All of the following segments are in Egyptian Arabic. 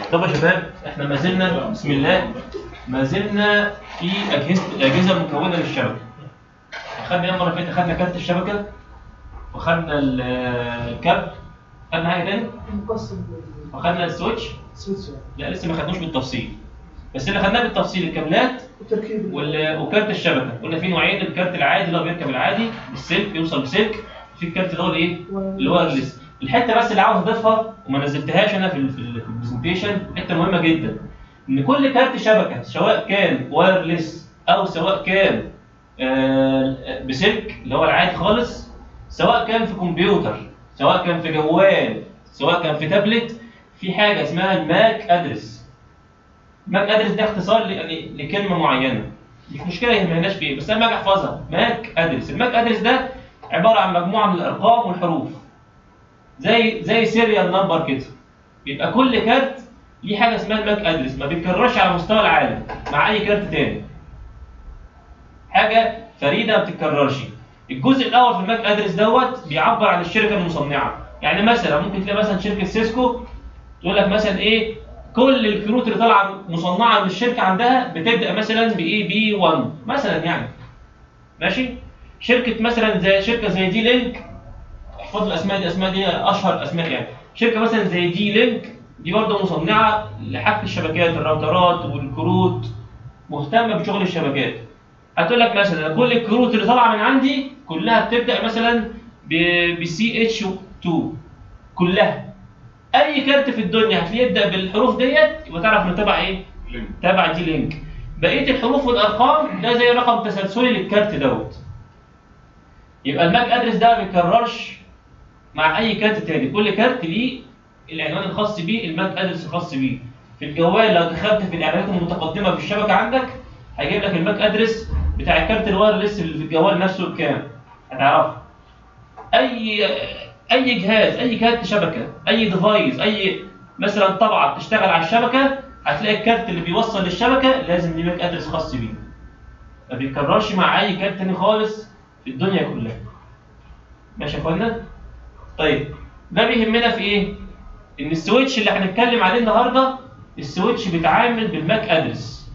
طب يا شباب احنا ما زلنا بسم الله ما زلنا في اجهزه الاجهزه المكونه للشبكه خدنا ايه المره اللي فاتت خدنا كارت الشبكه وخدنا ال- الكابل خدنا حاجه تاني مقسم وخدنا السويتش سويتش لا لسه ما خدناش بالتفصيل بس اللي خدناه بالتفصيل الكابلات وتركيب وال- وكارت الشبكه قلنا في نوعين الكارت العادي اللي هو بيركب العادي بالسلك يوصل بسلك في الكارت اللي هو الايه اللي هو الوايرلس الحته بس اللي عاوز اضيفها وما نزلتهاش انا في ال- في ال- في البرزنتيشن حته مهمه جدا ان كل كارت شبكه سواء كان وايرلس او سواء كان آه، بسلك اللي هو العادي خالص سواء كان في كمبيوتر سواء كان في جوال سواء كان في تابلت في حاجه اسمها الماك ادرس ماك ادرس ده اختصار ل- يعني لكلمه معينه مش مشكله يهمناش في ايه بس انا باجي احفظها ماك ادرس الماك ادرس ده عباره عن مجموعه من الارقام والحروف زي زي سيريال نمبر كده بيبقى كل كارت ليه حاجه اسمها الماك ادرس ما بيتكررش على مستوى العالم مع اي كارت تاني حاجه فريده ما بتتكررش الجزء الاول في الماك ادرس دوت بيعبر عن الشركه المصنعه يعني مثلا ممكن تلاقي مثلا شركه سيسكو تقول لك مثلا ايه كل الكروت اللي طالعه مصنعه من الشركه عندها بتبدا مثلا بايه بي 1 مثلا يعني ماشي شركه مثلا زي شركه زي دي لينك احفظ الاسماء دي الاسماء دي اشهر اسماء يعني شركه مثلا زي دي لينك دي برضه مصنعه لحك الشبكات الراوترات والكروت مهتمه بشغل الشبكات هتقول لك مثلا كل الكروت اللي طالعه من عندي كلها بتبدا مثلا ب سي اتش 2 كلها اي كارت في الدنيا هتلاقيه يبدا بالحروف ديت يبقى تعرف انه تبع ايه؟ تبع دي لينك بقيه الحروف والارقام ده زي رقم تسلسلي للكارت دوت يبقى الماك ادرس ده ما بيتكررش مع اي كارت تاني كل كارت ليه العنوان الخاص بيه الماك ادرس الخاص بيه في الجوال لو دخلت في الاعلانات المتقدمه في الشبكه عندك هيجيب لك الماك ادرس بتاع الكارت الوايرلس اللي في الجوال نفسه بكام هتعرفه اي اي جهاز اي كارت شبكه اي ديفايس اي مثلا طبعه بتشتغل على الشبكه هتلاقي الكارت اللي بيوصل للشبكه لازم ليه ماك ادرس خاص بيه ما بيتكررش مع اي كارت تاني خالص في الدنيا كلها ماشي يا اخوانا طيب ده بيهمنا في ايه ان السويتش اللي هنتكلم عليه النهارده السويتش بيتعامل بالماك ادرس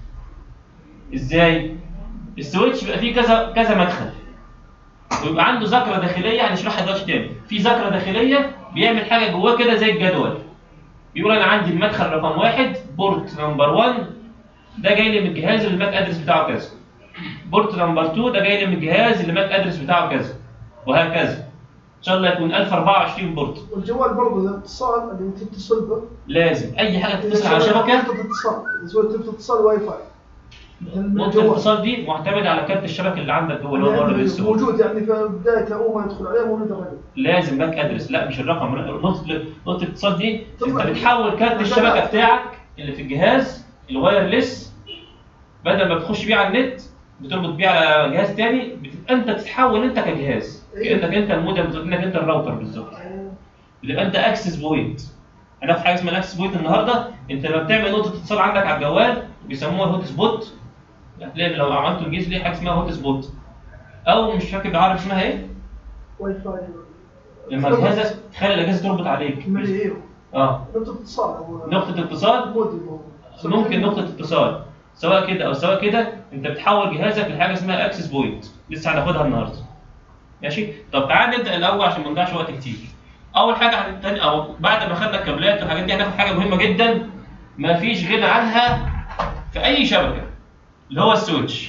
ازاي السويتش بيبقى فيه كذا كذا مدخل ويبقى عنده ذاكره داخليه هنشرحها دلوقتي تاني في ذاكره داخليه بيعمل حاجه جواه كده زي الجدول بيقول انا عندي المدخل رقم واحد بورت نمبر 1 ده جاي لي من الجهاز اللي الماك ادرس بتاعه كذا بورت نمبر 2 ده جاي لي من الجهاز اللي الماك ادرس بتاعه كذا وهكذا ان شاء الله يكون 1024 بورت والجوال برضه الاتصال اللي تتصل به لازم اي حاجه تتصل على شبكه نقطة اتصال إذا سويت نقطة اتصال واي فاي نقطه الاتصال دي معتمده على كارت الشبكه اللي عندك جوه اللي هو بره يعني بالسوق موجود يعني في بداية أول ما يدخل عليه موجود الرقم لازم باك ادرس لا مش الرقم نقطه نقطه الاتصال دي انت تطلع. بتحول كارت الشبكه بتاعك اللي في الجهاز الوايرلس بدل ما بتخش بيه على النت بتربط بيه على جهاز تاني بتبقى انت تتحول انت كجهاز أيوة. كانك انت المودم كانك انت الراوتر بالظبط بتبقى انت اكسس بوينت هناخد حاجه اسمها الاكسس بوينت النهارده انت لما بتعمل نقطه اتصال عندك على الجوال بيسموها هوت سبوت هتلاقي لو عملته انجليزي ليه حاجه اسمها هوت سبوت او مش فاكر بالعربي اسمها ايه واي فاي لما جهازك تخلي الاجهزه تربط عليك ملي ايوه اه نقطة اتصال أو نقطه اتصال مودم هو. ممكن نقطه اتصال سواء كده او سواء كده انت بتحول جهازك لحاجه اسمها اكسس بوينت لسه هناخدها النهارده ماشي طب تعال نبدا الاول عشان ما نضيعش وقت كتير اول حاجه هنتاني او بعد ما خدنا الكابلات والحاجات دي هناخد حاجه مهمه جدا ما فيش غنى عنها في اي شبكه اللي هو السويتش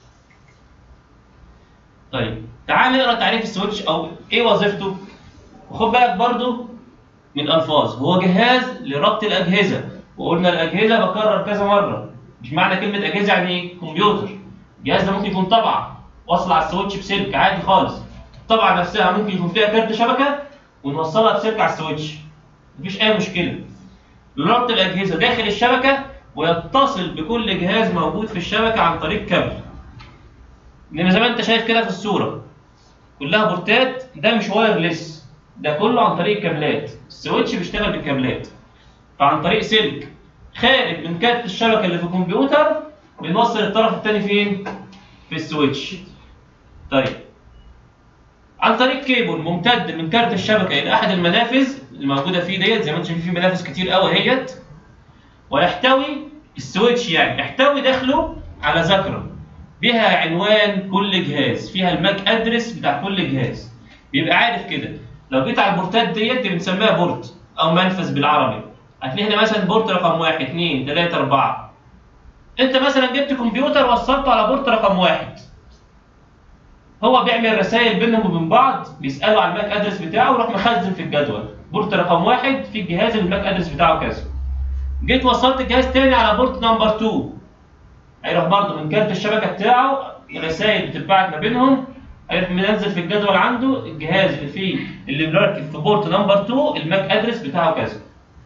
طيب تعال نقرا تعريف السويتش او ايه وظيفته وخد بالك برضو من الفاظ هو جهاز لربط الاجهزه وقلنا الاجهزه بكرر كذا مره مش معنى كلمه اجهزه يعني كمبيوتر الجهاز ده ممكن يكون طبعه واصله على السويتش بسلك عادي خالص الطبعه نفسها ممكن يكون فيها كارت شبكه ونوصلها بسلك على السويتش مفيش اي مشكله لربط الاجهزه داخل الشبكه ويتصل بكل جهاز موجود في الشبكه عن طريق كابل انما زي ما انت شايف كده في الصوره كلها بورتات ده مش وايرلس ده كله عن طريق كابلات السويتش بيشتغل بالكابلات فعن طريق سلك خارج من كارت الشبكه اللي في الكمبيوتر بنوصل الطرف الثاني فين في السويتش طيب عن طريق كيبل ممتد من كارت الشبكه الى احد المنافذ الموجوده فيه ديت زي ما انتم شايفين في منافذ كتير قوي اهيت ويحتوي السويتش يعني يحتوي داخله على ذاكره بها عنوان كل جهاز فيها الماك ادرس بتاع كل جهاز بيبقى عارف كده لو جيت على البورتات ديت دي بنسميها بورت او منفذ بالعربي هتلاقي هنا مثلا بورت رقم واحد اثنين ثلاثة أربعة أنت مثلا جبت كمبيوتر وصلته على بورت رقم واحد هو بيعمل رسائل بينهم وبين بعض بيسألوا على الماك ادرس بتاعه ويروح مخزن في الجدول بورت رقم واحد في الجهاز اللي الماك ادرس بتاعه كذا جيت وصلت جهاز تاني على بورت نمبر 2 هيروح برضه من كارت الشبكه بتاعه الرسائل بتتبعت ما بينهم هيروح منزل في الجدول عنده الجهاز اللي فيه اللي مركب في بورت نمبر 2 الماك ادرس بتاعه كذا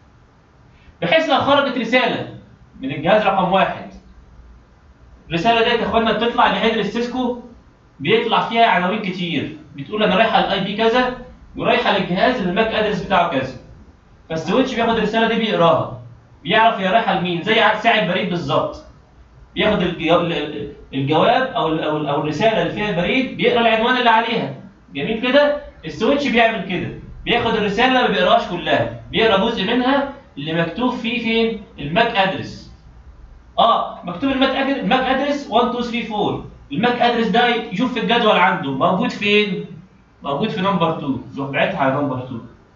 بحيث لو خرجت رساله من الجهاز رقم واحد الرساله ديت يا اخوانا بتطلع لهيدر السيسكو بيطلع فيها عناوين كتير بتقول انا رايحه الاي بي كذا ورايحه للجهاز اللي الماك ادرس بتاعه كذا فالسويتش بياخد الرساله دي بيقراها بيعرف هي رايحه لمين زي ساعه البريد بالظبط بياخد الجو- الجواب او ال- او ال- او الرساله اللي فيها البريد بيقرا العنوان اللي عليها جميل كده السويتش بيعمل كده بياخد الرساله ما بيقراهاش كلها بيقرا جزء منها اللي مكتوب فيه فين الماك ادرس اه مكتوب الماك ادرس الماك ادرس 1 2 3 4 الماك ادرس ده يشوف في الجدول عنده موجود فين موجود في نمبر 2 يروح باعتها على نمبر 2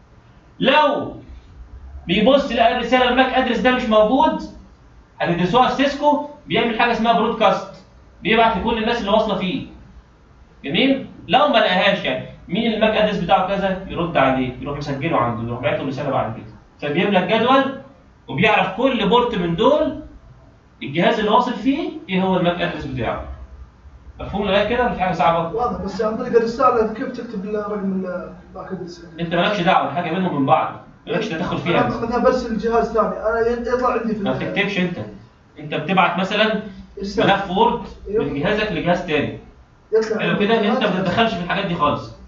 لو بيبص لقى الرساله الماك ادرس ده مش موجود هتدرسوها في سيسكو بيعمل حاجه اسمها برودكاست بيبعت لكل الناس اللي واصله فيه جميل لو ما لقاهاش يعني مين الماك ادرس بتاعه كذا يرد عليه يروح مسجله عنده يروح باعت له رساله بعد كده فبيملى الجدول وبيعرف كل بورت من دول الجهاز اللي واصل فيه ايه هو الماك ادرس بتاعه مفهوم لغايه كده مش حاجه صعبه واضح بس عن طريق الرساله كيف تكتب رقم الباك ادرس انت مالكش دعوه الحاجه بينهم من بعض مالكش تدخل فيها انا مثلا برسل جهاز ثاني انا يطلع عندي في ما ال- بتكتبش انت انت بتبعت مثلا رسالة. ملف وورد ايوه. من جهازك لجهاز تاني يطلع حلو عندي كده انت ما جهاز. بتتدخلش في الحاجات دي خالص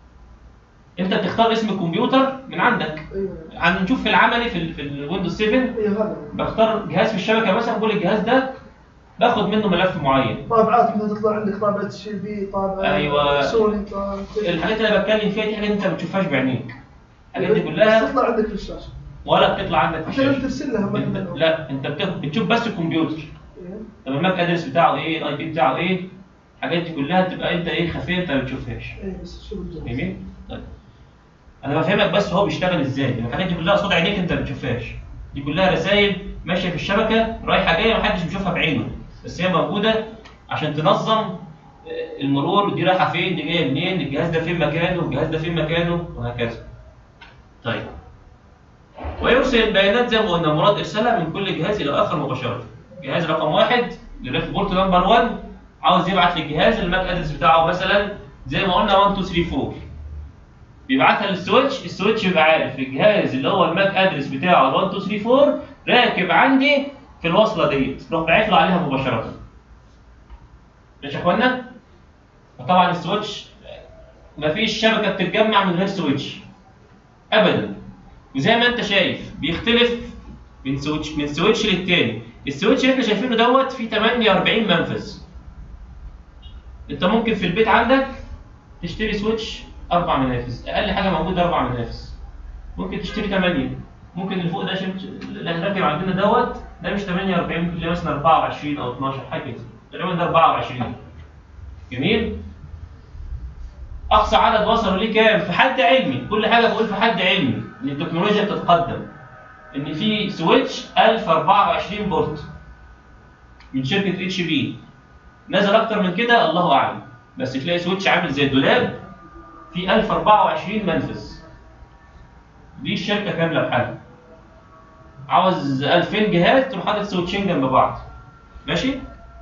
انت بتختار اسم الكمبيوتر من عندك ايوه هنشوف في العملي في, ال- في الويندوز 7 ايوه هذا بختار جهاز في الشبكه مثلا بقول الجهاز ده باخد منه ملف معين طابعات مثلا تطلع عندك طابعه اتش بي طابعه أيوة. سوني طابعه الحاجات اللي انا بتكلم فيها دي حاجات انت ما بتشوفهاش بعينيك الحاجات دي بس كلها تطلع عندك في الشاشه ولا بتطلع عندك في عشان انت الشاشه ترسل لها انت مثلا لا انت بت- بتشوف بس الكمبيوتر إيه. طب الماك ادرس بتاعه ايه الاي بي بتاعه ايه الحاجات دي كلها تبقى انت ايه خفيه انت ما بتشوفهاش ايه بس شوف الجهاز جميل طيب انا بفهمك بس هو بيشتغل ازاي لان الحاجات دي كلها قصاد عينيك انت ما بتشوفهاش دي كلها رسائل ماشيه في الشبكه رايحه جايه محدش بيشوفها بعينه بس هي موجوده عشان تنظم آه، المرور دي رايحه فين دي جايه منين الجهاز ده فين مكانه الجهاز ده فين مكانه وهكذا طيب ويرسل البيانات زي ما قلنا مراد ارسالها من كل جهاز الى اخر مباشره جهاز رقم واحد اللي في بورت نمبر 1 عاوز يبعت للجهاز الماك ادرس بتاعه مثلا زي ما قلنا 1 2 3 4 بيبعتها للسويتش السويتش بيبقى عارف الجهاز اللي هو الماك ادرس بتاعه ال 1 2 3 4 راكب عندي في الوصله ديت روح باعت له عليها مباشره ماشي يا اخوانا طبعا السويتش مفيش شبكه بتتجمع من غير سويتش ابدا وزي ما انت شايف بيختلف من سويتش من سويتش للتاني السويتش اللي احنا شايفينه دوت فيه 48 منفذ انت ممكن في البيت عندك تشتري سويتش اربع منافذ اقل حاجه موجوده اربع منافذ ممكن تشتري 8 ممكن اللي فوق ده عشان اللي راكب عندنا دوت ده مش 48 ممكن تلاقي مثلا 24 او 12 حاجه كده تقريبا ده 24 جميل اقصى عدد وصلوا ليه كام في حد علمي كل حاجه بقول في حد علمي ان التكنولوجيا بتتقدم ان في سويتش 1024 بورت من شركه اتش بي نزل اكتر من كده الله اعلم بس تلاقي سويتش عامل زي الدولاب في 1024 منفذ دي الشركه كامله بحالها عاوز 2000 جهاز تروح حاطط سويتشين جنب بعض ماشي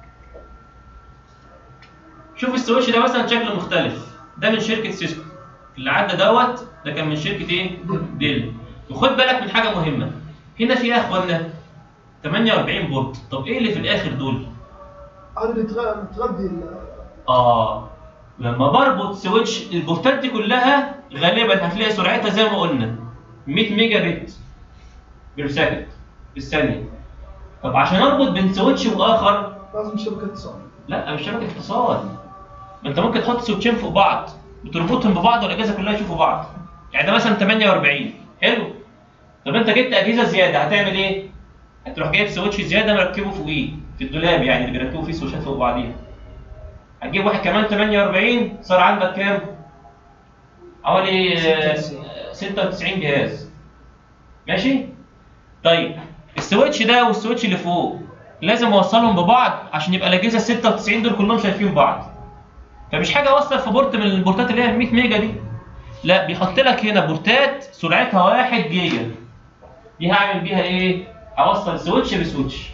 شوف السويتش ده مثلا شكله مختلف ده من شركه سيسكو اللي عدى دوت ده كان من شركه ايه ديل وخد بالك من حاجه مهمه هنا في ايه يا اخوانا 48 بورت طب ايه اللي في الاخر دول هذا اللي تغ- تغذي ال- اه لما بربط سويتش البورتات دي كلها غالبا هتلاقي سرعتها زي ما قلنا 100 ميجا بت بير سكند في الثانيه طب عشان اربط بين سويتش واخر لازم شبكه اتصال لا مش شبكه اتصال ما انت ممكن تحط سويتشين فوق بعض وتربطهم ببعض والاجهزه كلها يشوفوا بعض يعني ده مثلا 48 حلو طب انت جبت اجهزه زياده هتعمل ايه هتروح جايب سويتش زياده مركبه فوقيه في الدولاب يعني اللي بيركبوا فيه سويتشات فوق بعضيها هتجيب واحد كمان 48 صار عندك كام؟ حوالي آه، 96 جهاز ماشي؟ طيب السويتش ده والسويتش اللي فوق لازم اوصلهم ببعض عشان يبقى الاجهزه ال 96 دول كلهم شايفين بعض فمش حاجه اوصل في بورت من البورتات اللي هي 100 ميجا دي لا بيحط لك هنا بورتات سرعتها 1 جيجا دي هعمل بيها ايه؟ هوصل سويتش بسويتش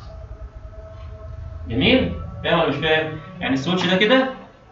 جميل؟ فاهم ولا مش فاهم؟ يعني السويتش ده كده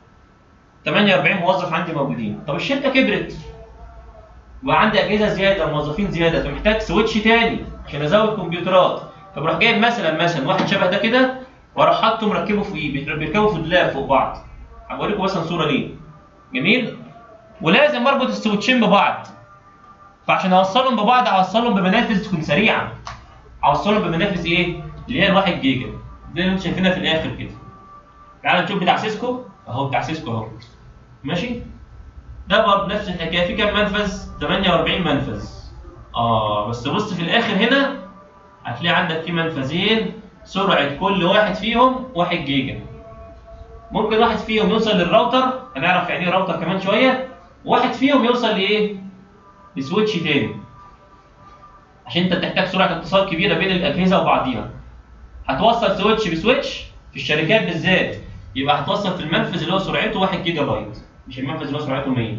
48 موظف عندي موجودين طب الشركه كبرت وعندي اجهزه زياده موظفين زياده فمحتاج سويتش تاني عشان ازود كمبيوترات فبروح جايب مثلا مثلا واحد شبه ده كده واروح حاطه مركبه فوقيه بير- بيركبوا في دولاب فوق بعض هوريكم مثلا صوره ليه جميل ولازم اربط السويتشين ببعض فعشان اوصلهم ببعض اوصلهم بمنافذ تكون سريعه اوصلهم بمنافذ ايه اللي هي الواحد جيجا زي اللي انتم شايفينها في الاخر كده تعالوا نشوف بتاع سيسكو اهو بتاع سيسكو اهو ماشي ده برضه نفس الحكايه في كام منفذ 48 منفذ اه بس بص في الاخر هنا هتلاقي عندك في منفذين سرعه كل واحد فيهم 1 جيجا ممكن واحد فيهم يوصل للراوتر هنعرف يعني ايه راوتر كمان شويه واحد فيهم يوصل لايه لسويتش تاني عشان انت بتحتاج سرعه اتصال كبيره بين الاجهزه وبعضيها هتوصل سويتش بسويتش في الشركات بالذات يبقى هتوصل في المنفذ اللي هو سرعته 1 جيجا بايت مش المنفذ اللي هو سرعته 100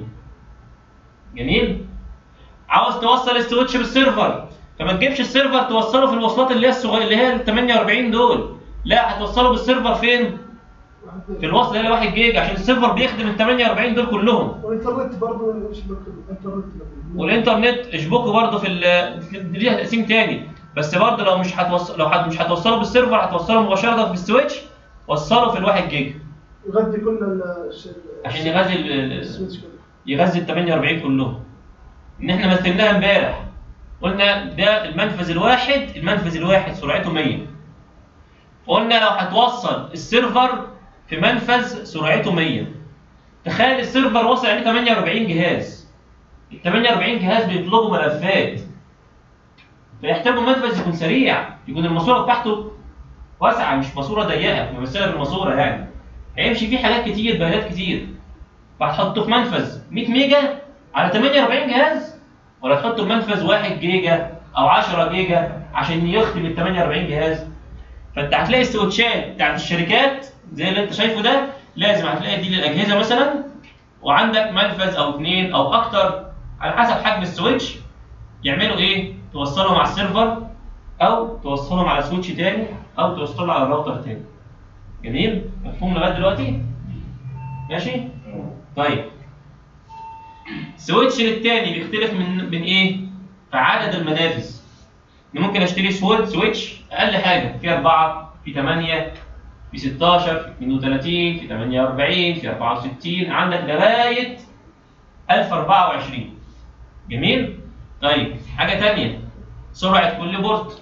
جميل عاوز توصل السويتش بالسيرفر فما تجيبش السيرفر توصله في الوصلات اللي هي الصغيره اللي هي ال 48 دول لا هتوصله بالسيرفر فين في الوصل اللي هي 1 جيجا عشان السيرفر بيخدم ال 48 دول كلهم والانترنت برضه يشبك الانترنت والانترنت اشبكه برضه في ال- ليها تقسيم تاني بس برضه لو مش هتوصل لو هت- مش هتوصله بالسيرفر هتوصله مباشره بالسويتش وصله في الواحد جيجا يغذي كل ال- الش- عشان يغذي ال- ال- السويتش كله يغذي ال 48 كلهم ان احنا مثلناها امبارح قلنا ده المنفذ الواحد المنفذ الواحد سرعته 100 قلنا لو هتوصل السيرفر في منفذ سرعته 100 تخيل السيرفر وصل عليه 48 جهاز ال 48 جهاز بيطلبوا ملفات فيحتاجوا منفذ يكون سريع يكون الماسوره بتاعته واسعه مش ماسوره ضيقه ممثله بالماسوره يعني هيمشي فيه حاجات كتير بيانات كتير فهتحطه في منفذ 100 ميجا على 48 جهاز ولا تحطه في منفذ 1 جيجا او 10 جيجا عشان يخدم ال 48 جهاز فانت هتلاقي السويتشات بتاعت الشركات زي اللي انت شايفه ده لازم هتلاقي دي للاجهزه مثلا وعندك منفذ او اثنين او اكتر على حسب حجم السويتش يعملوا ايه؟ توصلهم على السيرفر او توصلهم على سويتش تاني او توصلهم على الراوتر تاني. جميل؟ مفهوم لغايه دلوقتي؟ ماشي؟ طيب سويتش للتاني بيختلف من من ايه؟ في عدد المنافذ. أنا ممكن اشتري سويت سويتش اقل حاجه في 4 في 8 في 16 في 32 في 48 في 64 عندك لغايه 1024 جميل؟ طيب حاجه تانية سرعه كل بورت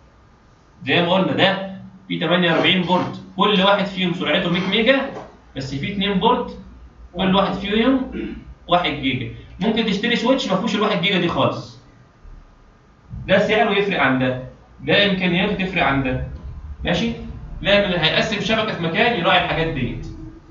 زي ما قلنا ده في 48 بورت كل واحد فيهم سرعته 100 ميجا بس في 2 بورت كل واحد فيهم 1 جيجا ممكن تشتري سويتش ما فيهوش ال 1 جيجا دي خالص ده سعره يفرق عن ده ده امكانياته تفرق عن ده ماشي لا من هيقسم شبكه في مكان يراعي الحاجات ديت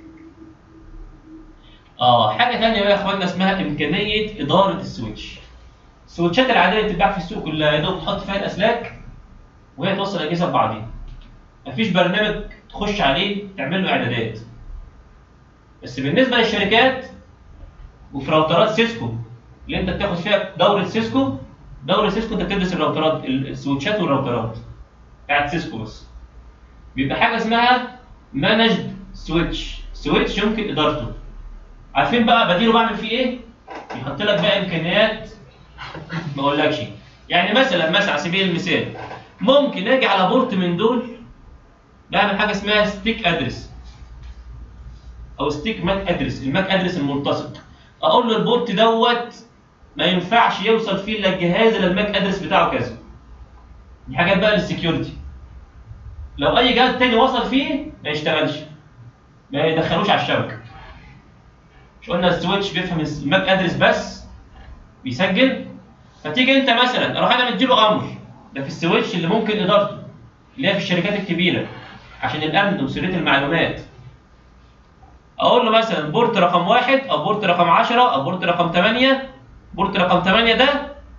اه حاجه ثانيه بقى يا اخوانا اسمها امكانيه اداره السويتش السويتشات العاديه اللي بتتباع في السوق كلها يا دوب تحط فيها الاسلاك وهي توصل الاجهزه ببعضيها مفيش برنامج تخش عليه تعمل له اعدادات بس بالنسبه للشركات وفي راوترات سيسكو اللي انت بتاخد فيها دوره سيسكو دوره سيسكو انت بتدرس الراوترات ال- السويتشات والراوترات بتاعت سيسكو بس بيبقى حاجه اسمها مانجد سويتش سويتش يمكن ادارته عارفين بقى بديله بعمل فيه ايه بيحط لك بقى امكانيات ما اقولكش يعني مثلا مثلا على سبيل المثال ممكن اجي على بورت من دول بعمل حاجه اسمها ستيك ادرس او ستيك ماك ادرس الماك ادرس الملتصق اقول له البورت دوت ما ينفعش يوصل فيه الا الجهاز الا الماك ادرس بتاعه كذا دي حاجات بقى للسكيورتي لو اي جهاز تاني وصل فيه ما يشتغلش ما يدخلوش على الشبكه مش قلنا السويتش بيفهم الماك ادرس بس بيسجل فتيجي انت مثلا اروح انا مديله امر ده في السويتش اللي ممكن ادارته اللي هي في الشركات الكبيره عشان الامن وسريه المعلومات اقول له مثلا بورت رقم واحد او بورت رقم 10 او بورت رقم 8 بورت رقم 8 ده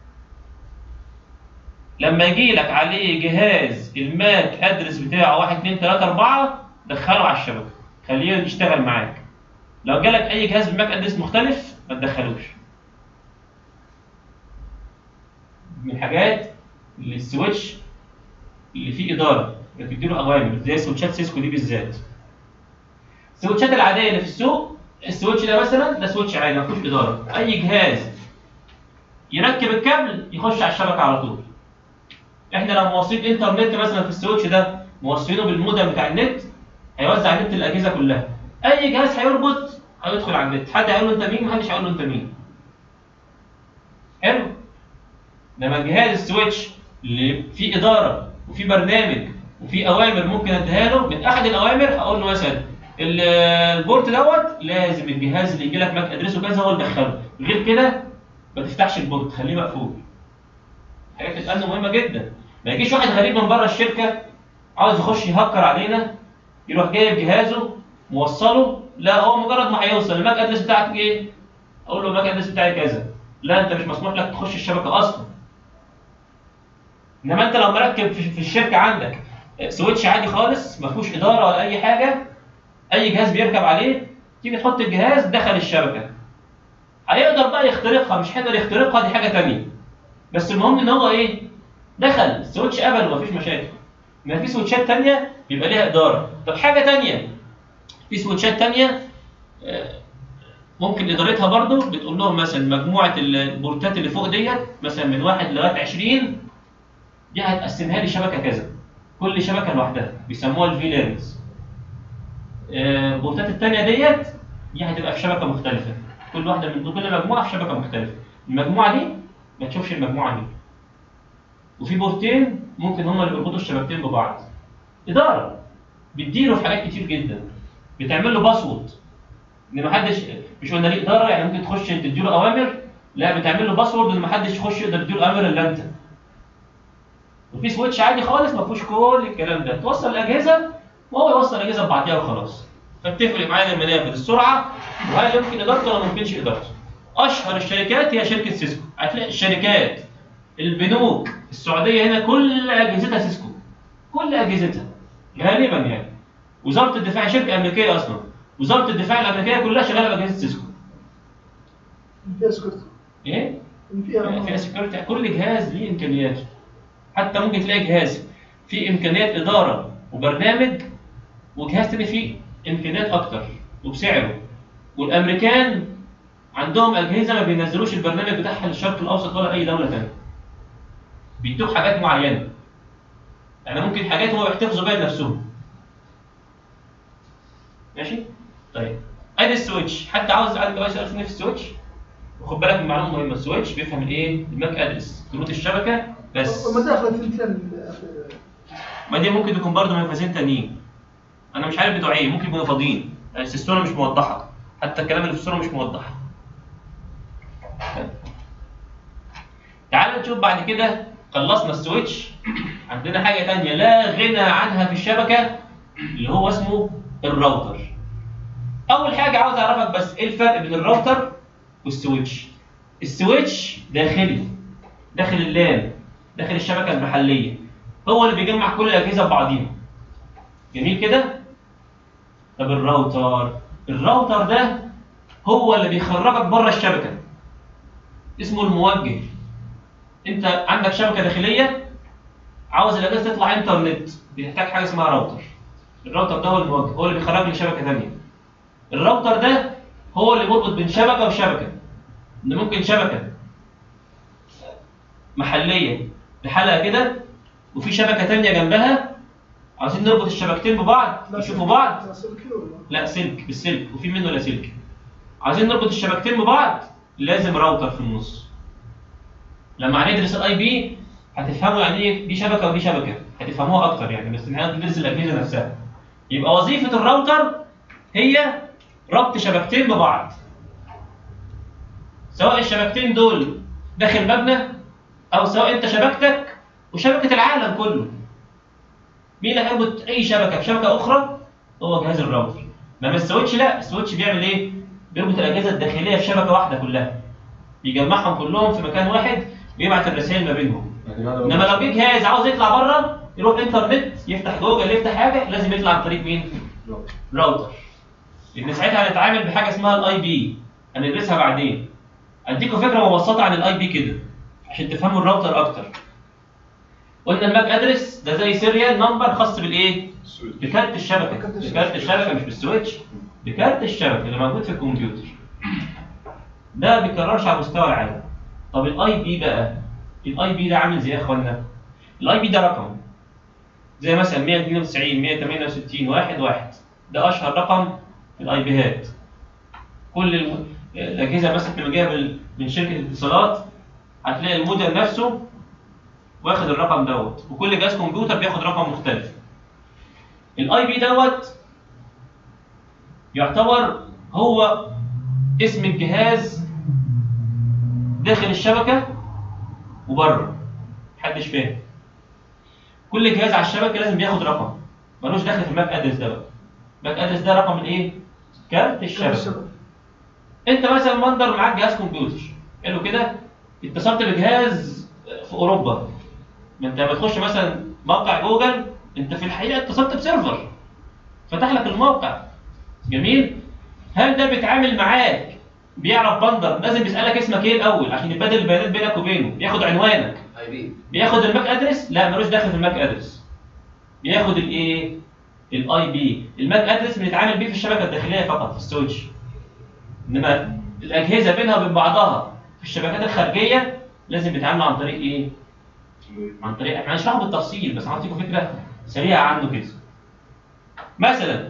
لما يجي لك عليه جهاز الماك ادرس بتاعه 1 2 3 4 دخله على الشبكه خليه يشتغل معاك لو جالك اي جهاز بالماك ادرس مختلف ما تدخلوش من الحاجات اللي السويتش اللي فيه اداره بتديله اوامر زي سويتشات سيسكو دي بالذات السويتشات العاديه اللي في السوق السويتش ده مثلا ده سويتش عادي ما فيهوش اداره اي جهاز يركب الكابل يخش على الشبكه على طول احنا لو موصلين انترنت مثلا في السويتش ده موصلينه بالمودم بتاع النت هيوزع النت للاجهزه كلها اي جهاز هيربط هيدخل على النت حد هيقول له انت مين محدش هيقول له انت مين حلو لما الجهاز السويتش اللي فيه اداره وفيه برنامج وفيه اوامر ممكن اديها له من احد الاوامر هقول له مثلا ال- البورت دوت لازم الجهاز اللي يجي لك ماك ادرسه كذا هو اللي يدخله غير كده ما تفتحش البورت خليه مقفول حاجات الامن مهمه جدا ما يجيش واحد غريب من بره الشركه عاوز يخش يهكر علينا يروح جايب جهازه موصله لا هو مجرد ما هيوصل الماك ادرس بتاعك ايه اقول له الماك ادرس بتاعي كذا لا انت مش مسموح لك تخش الشبكه اصلا انما انت لو مركب في في الشركه عندك سويتش عادي خالص ما فيهوش اداره ولا اي حاجه اي جهاز بيركب عليه تيجي تحط الجهاز دخل الشبكه هيقدر بقى يخترقها مش هيقدر يخترقها دي حاجه تانية بس المهم ان هو ايه دخل السويتش قبل ومفيش مشاكل ما في سويتشات تانية بيبقى ليها اداره طب حاجه تانية في سويتشات تانية آه، ممكن ادارتها برضو بتقول لهم مثلا مجموعه البورتات اللي فوق ديت مثلا من واحد لغايه 20 دي هتقسمها لي شبكه كذا كل شبكه لوحدها بيسموها الفيلانز البورتات التانية ديت دي هتبقى في شبكه مختلفه كل واحده من دول كل مجموعه في شبكه مختلفه المجموعه دي ما تشوفش المجموعه دي وفي بورتين ممكن هما اللي بيربطوا الشبكتين ببعض اداره بتديره في حاجات كتير جدا بتعمل له باسورد ان ما حدش مش قلنا ليه اداره يعني ممكن تخش تديله اوامر لا بتعمل له باسورد ان ما حدش يخش يقدر يديله اوامر الا انت وفي سويتش عادي خالص ما فيهوش كل الكلام ده توصل الاجهزه وهو يوصل الاجهزه ببعضيها وخلاص فبتفرق معانا لما ناخد السرعه وهل يمكن ادارته ولا ما يمكنش ادارته اشهر الشركات هي شركه سيسكو هتلاقي الشركات البنوك السعوديه هنا كل اجهزتها سيسكو كل اجهزتها غالبا يعني وزاره الدفاع شركه امريكيه اصلا وزاره الدفاع الامريكيه كلها شغاله باجهزه سيسكو فيها سكرت ايه فيها فيها سكيورتي كل جهاز ليه امكانياته حتى ممكن تلاقي جهاز فيه امكانيات اداره وبرنامج وجهاز تاني فيه امكانيات اكتر وبسعره والامريكان عندهم اجهزه ما بينزلوش البرنامج بتاعها للشرق الاوسط ولا اي دوله ثانيه بيدوك حاجات معينه يعني ممكن حاجات هو يحتفظوا بيها لنفسهم ماشي طيب ادي السويتش حد عاوز عندك بقى سؤال في السويتش وخد بالك من معلومه مهمه السويتش بيفهم الايه الماك ادرس كروت الشبكه بس مداخل الثنتين ما دي ممكن يكون برضه منفذين تانيين انا مش عارف بتوع ايه ممكن يكونوا فاضيين بس الصوره مش موضحه حتى الكلام اللي في الصوره مش موضح تعال نشوف بعد كده خلصنا السويتش عندنا حاجه تانية لا غنى عنها في الشبكه اللي هو اسمه الراوتر اول حاجه عاوز اعرفك بس ايه الفرق بين الراوتر والسويتش السويتش داخلي داخل اللان داخل الشبكه المحليه هو اللي بيجمع كل الاجهزه ببعضيها جميل كده طب الراوتر الراوتر ده هو اللي بيخرجك بره الشبكه اسمه الموجه انت عندك شبكه داخليه عاوز الاجهزه تطلع انترنت بيحتاج حاجه اسمها راوتر الراوتر ده هو الموجه هو اللي بيخرج لي شبكه ثانيه الراوتر ده هو اللي بيربط بين شبكه وشبكه ان ممكن شبكه محليه بحلقه كده وفي شبكه ثانيه جنبها عاوزين نربط الشبكتين ببعض يشوفوا بعض لا سلكي ولا لا سلك بالسلك وفي منه لا سلك عايزين نربط الشبكتين ببعض لازم راوتر في النص لما هندرس الاي بي هتفهموا يعني ايه دي شبكه ودي شبكه هتفهموها اكتر يعني بس نحن ندرس الاجهزه نفسها يبقى وظيفه الراوتر هي ربط شبكتين ببعض سواء الشبكتين دول داخل مبنى او سواء انت شبكتك وشبكه العالم كله مين اللي هيربط اي شبكه بشبكه اخرى هو جهاز الراوتر انما السويتش لا السويتش بيعمل ايه بيربط الاجهزه الداخليه في شبكه واحده كلها يجمعهم كلهم في مكان واحد ويبعت الرسائل ما بينهم لكن هذا انما لو جه جهاز عاوز يطلع بره يروح انترنت يفتح جوجل يفتح حاجه لازم يطلع عن طريق مين راوتر لان ساعتها هنتعامل بحاجه اسمها الاي بي هندرسها بعدين اديكم فكره مبسطه عن الاي بي كده عشان تفهموا الراوتر اكتر قلنا الماك ادرس ده زي سيريال نمبر خاص بالايه السويتش. بكارت الشبكه بكارت الشبكة. بكارت الشبكه مش بالسويتش بكارت الشبكه اللي موجود في الكمبيوتر ده ما بيكررش على مستوى العالم طب الاي بي بقى الاي بي ده عامل زي ايه يا اخوانا الاي بي ده رقم زي مثلا 192 168 واحد واحد ده اشهر رقم في الاي بيهات كل الم... الاجهزه مثلا لما جايه بال- من شركه اتصالات هتلاقي الموديل نفسه واخد الرقم دوت وكل جهاز كمبيوتر بياخد رقم مختلف الاي بي دوت يعتبر هو اسم الجهاز داخل الشبكه وبره محدش فاهم كل جهاز على الشبكه لازم بياخد رقم ملوش دخل في الماك ادرس ده بقى الماك ادرس ده رقم الايه كارت الشبكه الشبكة. انت مثلا مندر معاك جهاز كمبيوتر حلو كده اتصلت بجهاز في اوروبا ما انت لما تخش مثلا موقع جوجل انت في الحقيقه اتصلت بسيرفر فتح لك الموقع جميل هل ده بيتعامل معاك بيعرف بندر لازم بيسالك اسمك ايه الاول عشان يبادل البيانات بينك وبينه بياخد عنوانك اي بي بياخد الماك ادرس لا ملوش دخل في الماك ادرس بياخد الايه الاي بي الماك ادرس بنتعامل بيه في الشبكه الداخليه فقط في السويتش انما الاجهزه بينها وبين بعضها في الشبكات الخارجيه لازم يتعاملوا عن طريق ايه عن طريق احنا هنشرحه بالتفصيل بس هعطيكم فكره سريعه عنه كده مثلا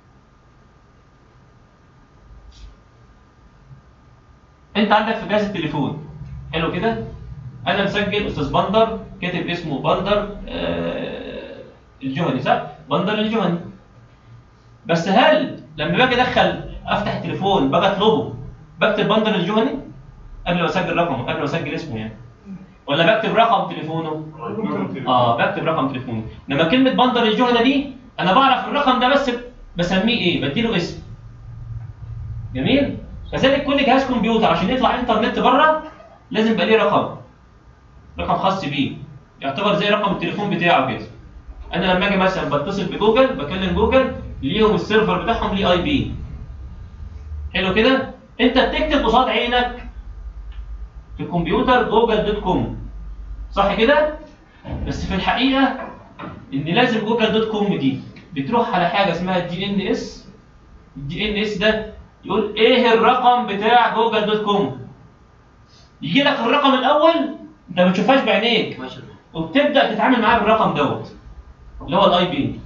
انت عندك في جهاز التليفون حلو كده انا مسجل استاذ بندر كاتب اسمه بندر آه الجهني صح بندر الجهني بس هل لما باجي ادخل افتح التليفون باجي اطلبه بكتب بندر الجهني قبل ما اسجل رقمه قبل ما اسجل اسمه يعني ولا بكتب رقم تليفونه اه بكتب رقم تليفوني لما كلمه بندر الجهنه دي انا بعرف الرقم ده بس بسميه ايه بديله اسم جميل كذلك كل جهاز كمبيوتر عشان يطلع انترنت بره لازم يبقى ليه رقم رقم خاص بيه يعتبر زي رقم التليفون بتاعه كده انا لما اجي مثلا بتصل بجوجل بكلم جوجل ليهم السيرفر بتاعهم ليه اي بي حلو كده انت بتكتب قصاد عينك في الكمبيوتر جوجل دوت كوم صح كده بس في الحقيقه ان لازم جوجل دوت كوم دي بتروح على حاجه اسمها الدي ان اس الدي ان اس ده يقول ايه الرقم بتاع جوجل دوت كوم يجي لك الرقم الاول انت ما بتشوفهاش بعينيك ماشي وبتبدا تتعامل معاه بالرقم دوت اللي هو الاي بي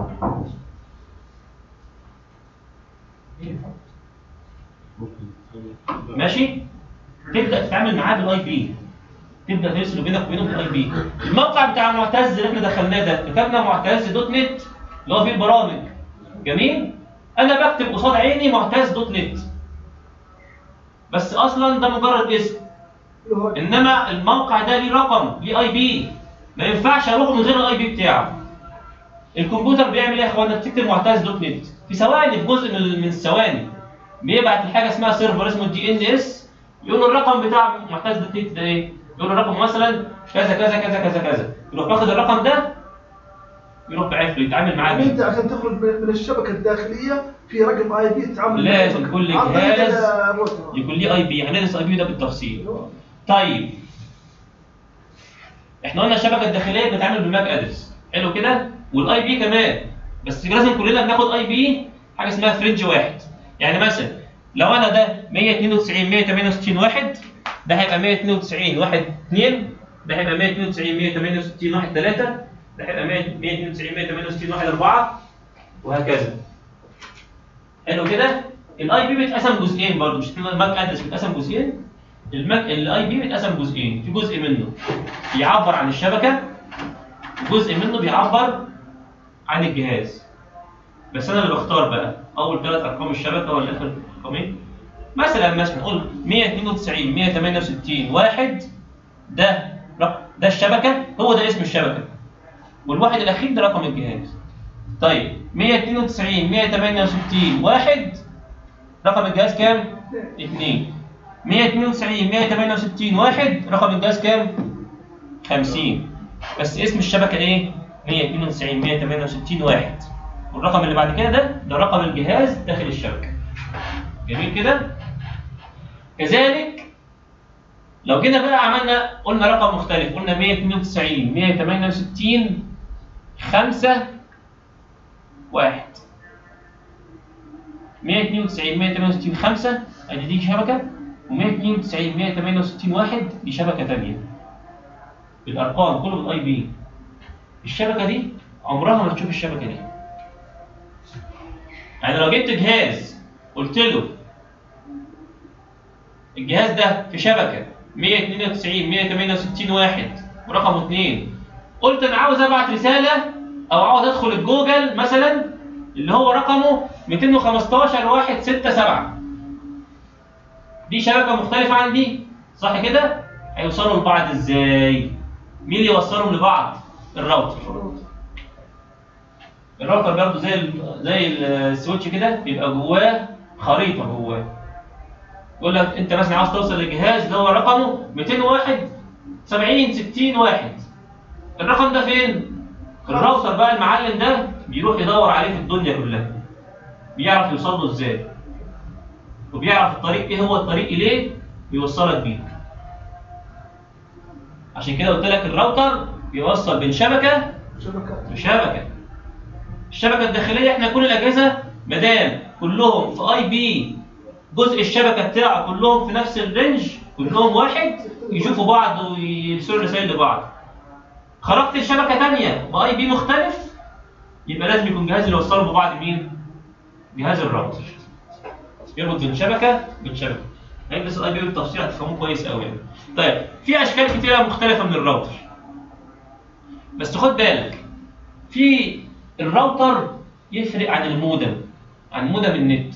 ماشي تبدا تتعامل معاه بالاي بي تبدا ترسل بينك وبينه بالاي بي الموقع بتاع معتز اللي احنا دخلناه ده كتبنا معتز دوت نت اللي هو فيه البرامج جميل انا بكتب قصاد عيني معتز دوت نت بس اصلا ده مجرد اسم اللي هو انما الموقع ده ليه رقم ليه اي بي ما ينفعش اروح من غير الاي بي بتاعه الكمبيوتر بيعمل ايه يا اخوانا بتكتب معتز دوت نت في ثواني في جزء من من الثواني بيبعت لحاجه اسمها سيرفر اسمه الدي ان اس يقول له الرقم بتاع معتز دوت نت ده ايه يقول له الرقم مثلا كذا كذا كذا كذا كذا يروح واخد الرقم ده يروح باعت له يتعامل معاه يعني بيه انت عشان تخرج من من الشبكه الداخليه في رقم اي بي تتعامل لازم معه. كل عن طريق جهاز الروتر. يكون ليه اي بي هندرس اي بي ده بالتفصيل طيب احنا قلنا الشبكه الداخليه بتتعامل بالماك ادرس حلو كده والاي بي كمان بس لازم كلنا بناخد اي بي حاجه اسمها فرنج واحد يعني مثلا لو انا ده 192 168 واحد ده هيبقى 192 واحد 2 ده هيبقى 192 168 واحد 3 ده هيبقى 192 168 واحد 4 وهكذا حلو كده الاي بي بيتقسم جزئين برضه مش الماك ادرس بيتقسم جزئين الماك الاي بي بيتقسم جزئين في جزء منه بيعبر عن الشبكه جزء منه بيعبر عن الجهاز بس انا اللي بختار بقى اول ثلاث ارقام الشبكه ولا اخر رقمين مثلا مثلا نقول 192 168 واحد ده رق- ده الشبكه هو ده اسم الشبكه والواحد الاخير ده رقم الجهاز طيب 192 168 واحد رقم الجهاز كام 2 192 168 واحد رقم الجهاز كام 50 بس اسم الشبكه ايه 192 168 واحد والرقم اللي بعد كده ده ده رقم الجهاز داخل الشبكه جميل كده كذلك لو جينا بقى عملنا قلنا رقم مختلف قلنا 192 168 5 1 192 168 5 ادي دي شبكه و192 168 1 دي شبكه ثانيه بالارقام كله بالاي بي الشبكه دي عمرها ما تشوف الشبكه دي يعني لو جبت جهاز قلت له الجهاز ده في شبكه 192 168 واحد ورقمه 2 قلت انا عاوز ابعت رساله او عاوز ادخل الجوجل مثلا اللي هو رقمه 215 1 6 7 دي شبكه مختلفه عن دي صح كده هيوصلوا لبعض ازاي مين اللي يوصلهم لبعض الراوتر الراوتر برضه زي ال زي السويتش كده بيبقى جواه خريطه جواه يقول لك انت مثلا عاوز توصل للجهاز اللي هو رقمه 201 70 60 واحد الرقم ده فين؟ الراوتر بقى المعلم ده بيروح يدور عليه في الدنيا كلها بيعرف يوصل له ازاي وبيعرف الطريق ايه هو الطريق اليه ويوصلك بيه عشان كده قلت لك الراوتر بيوصل بين شبكه شبكات وشبكه الشبكه الداخليه احنا كل الاجهزه ما دام كلهم في اي بي جزء الشبكه بتاعه كلهم في نفس الرينج كلهم واحد يشوفوا بعض ويرسلوا رسائل لبعض خرجت الشبكه ثانيه باي بي مختلف يبقى لازم يكون جهاز اللي يوصلوا ببعض مين؟ جهاز الراوتر يربط بين شبكه بين شبكه هيدرس الاي بي بالتفصيل هتفهموه كويس قوي يعني. طيب في اشكال كتيره مختلفه من الراوتر بس خد بالك في الراوتر يفرق عن المودم عن مودم النت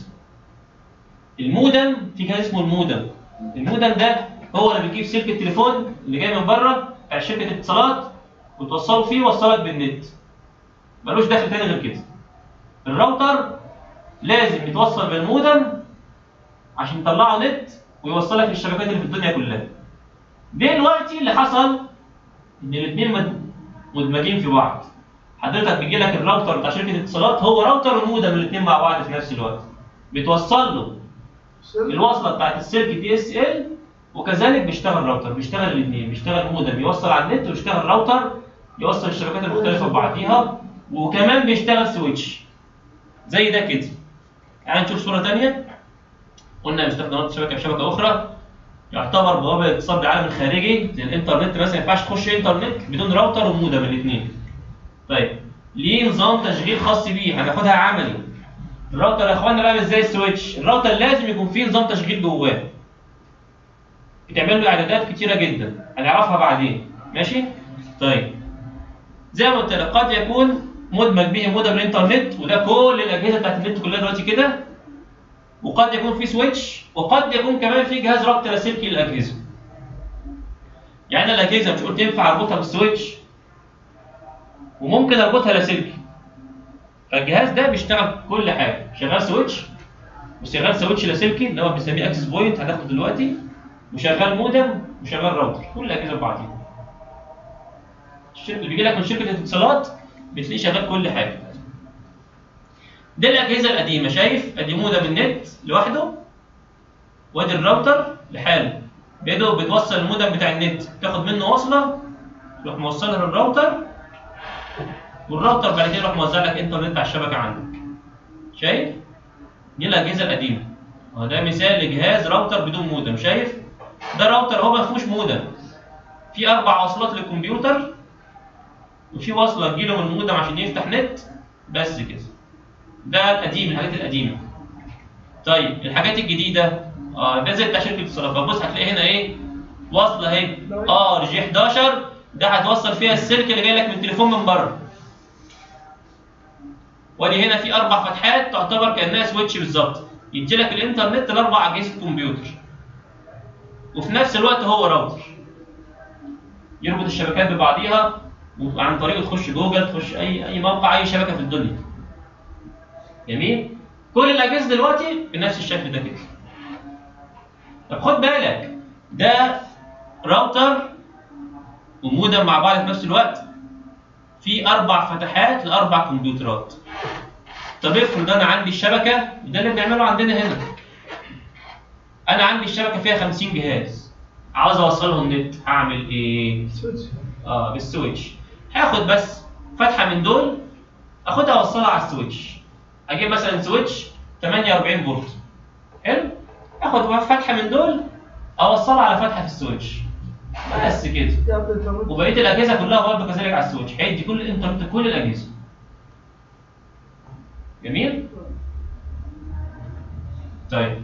المودم في جهاز اسمه المودم المودم ده هو اللي بيجيب سلك التليفون اللي جاي من بره بتاع شركه الاتصالات وتوصله فيه وصلك بالنت ملوش دخل تاني غير كده الراوتر لازم يتوصل بالمودم عشان يطلعه نت ويوصلك للشبكات اللي في الدنيا كلها دلوقتي اللي حصل ان الاثنين مد- مدمجين في بعض حضرتك بيجي لك الراوتر بتاع شركه الاتصالات هو راوتر ومودم الاثنين مع بعض في نفس الوقت بتوصل له الوصله بتاعت السلك دي اس ال وكذلك بيشتغل راوتر بيشتغل الاثنين بيشتغل مودم يوصل على النت ويشتغل راوتر يوصل الشبكات المختلفه ببعضيها وكمان بيشتغل سويتش زي ده كده تعال نشوف صوره ثانيه قلنا بيستخدم رابط شبكه بشبكه اخرى يعتبر بوابه الاتصال بالعالم الخارجي زي الانترنت مثلا ما ينفعش تخش انترنت بدون راوتر ومودم الاثنين طيب ليه نظام تشغيل خاص بيه هناخدها عملي الراوتر يا اخوانا بقى مش زي السويتش الراوتر لازم يكون فيه نظام تشغيل جواه بتعمل له اعدادات كتيره جدا هنعرفها بعدين ماشي طيب زي ما قلت لك قد يكون مدمج به مودم الانترنت وده كل الاجهزه بتاعت النت كلها دلوقتي كده وقد يكون في سويتش وقد يكون كمان في جهاز ربط لاسلكي للاجهزه يعني أنا الاجهزه مش قلت ينفع اربطها بالسويتش وممكن اربطها لاسلكي فالجهاز ده بيشتغل كل حاجه شغال سويتش وشغال سويتش لاسلكي اللي هو بنسميه اكسس بوينت هناخده دلوقتي وشغال مودم وشغال راوتر كل الاجهزه ببعضيها الشركه اللي بيجي لك من شركه الاتصالات بتلاقيه شغال كل حاجه دي الاجهزه القديمه شايف ادي مودم النت لوحده وادي الراوتر لحاله بيده بتوصل المودم بتاع النت تاخد منه وصله تروح موصلها للراوتر والراوتر بعد كده يروح موزع لك انترنت على الشبكه عندك شايف دي الاجهزه القديمه اهو ده مثال لجهاز راوتر بدون مودم شايف ده راوتر هو ما فيهوش مودم في اربع وصلات للكمبيوتر وفي وصله تجيله من المودم عشان يفتح نت بس كده ده القديم الحاجات القديمه طيب الحاجات الجديده اه ده زي بتاع شركه الاتصالات فبص هتلاقي هنا ايه وصله اهي اه جي 11 ده هتوصل فيها السلك اللي جاي لك من التليفون من بره وادي هنا في اربع فتحات تعتبر كانها سويتش بالظبط يدي لك الانترنت لاربع اجهزه كمبيوتر وفي نفس الوقت هو راوتر يربط الشبكات ببعضيها وعن طريقه تخش جوجل تخش اي اي موقع اي شبكه في الدنيا جميل كل الاجهزه دلوقتي بنفس الشكل ده كده طب خد بالك ده راوتر ومودم مع بعض في نفس الوقت في اربع فتحات لاربع كمبيوترات طب افرض انا عندي الشبكه ده اللي بنعمله عندنا هنا انا عندي الشبكه فيها 50 جهاز عاوز اوصلهم نت هعمل ايه سويتش اه بالسويتش هاخد بس فتحه من دول اخدها اوصلها على السويتش اجيب مثلا سويتش 48 فولت حلو اخد فتحه من دول اوصلها على فتحه في السويتش بس كده يعطي الانترنت وبقيه الاجهزه كلها برضه كذلك على السويتش هيدي كل الانترنت كل الاجهزه جميل طيب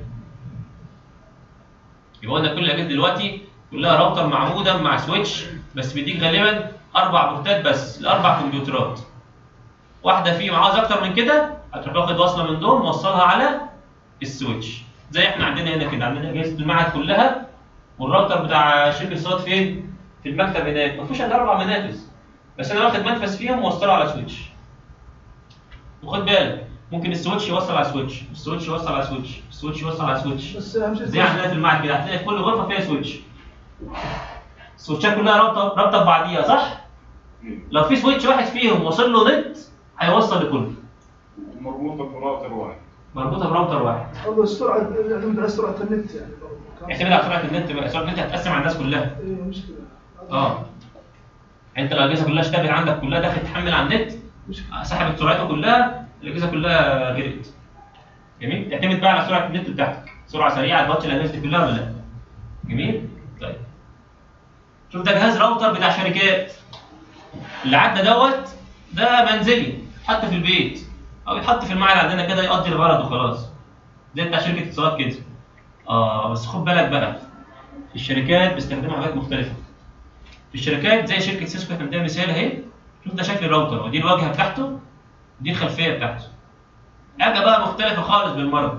يبقى قلنا كل الاجهزه دلوقتي كلها راوتر مع مودم مع سويتش بس بيديك غالبا اربع بورتات بس لاربع كمبيوترات واحده فيهم عاوز اكتر من كده هتروح واخد وصله من دول موصلها على السويتش زي احنا عندنا هنا كده عندنا اجهزه المعهد كلها والراوتر بتاع شركه اتصالات فين؟ في المكتب هناك مفيش الا اربع منافذ بس انا واخد منفذ فيهم موصله على سويتش وخد بالك ممكن السويتش يوصل على سويتش السويتش يوصل على سويتش السويتش يوصل على سويتش بس اهم شيء زي عندنا في المعهد كده هتلاقي في كل غرفه فيها سويتش السويتشات كلها رابطه رابطه ببعضيها صح؟ لو في سويتش واحد فيهم وصل له نت هيوصل لكله مربوطه براوتر واحد مربوطه براوتر واحد برضه السرعه يعتمد على سرعه النت يعني برضه. اعتمد على سرعه النت بقى سرعه النت هتقسم على الناس كلها ايه مشكله اه انت لو الاجهزه كلها اشتغلت عندك كلها داخل تحمل على النت مشكله سحبت سرعته كلها الاجهزه كلها غرقت جميل تعتمد بقى على سرعه النت بتاعتك سرعه سريعه تغطي الاجهزه دي كلها ولا لا جميل طيب شوف ده جهاز راوتر بتاع شركات اللي عدى دوت ده منزلي حط في البيت او يتحط في المعهد عندنا كده يقضي الغرض وخلاص زي بتاع شركه اتصالات كده اه بس خد بالك بقى في الشركات بيستخدموا حاجات مختلفه في الشركات زي شركه سيسكو احنا عندنا مثال اهي شوف ده شكل الراوتر ودي الواجهه بتاعته دي الخلفيه بتاعته حاجه بقى مختلفه خالص بالمره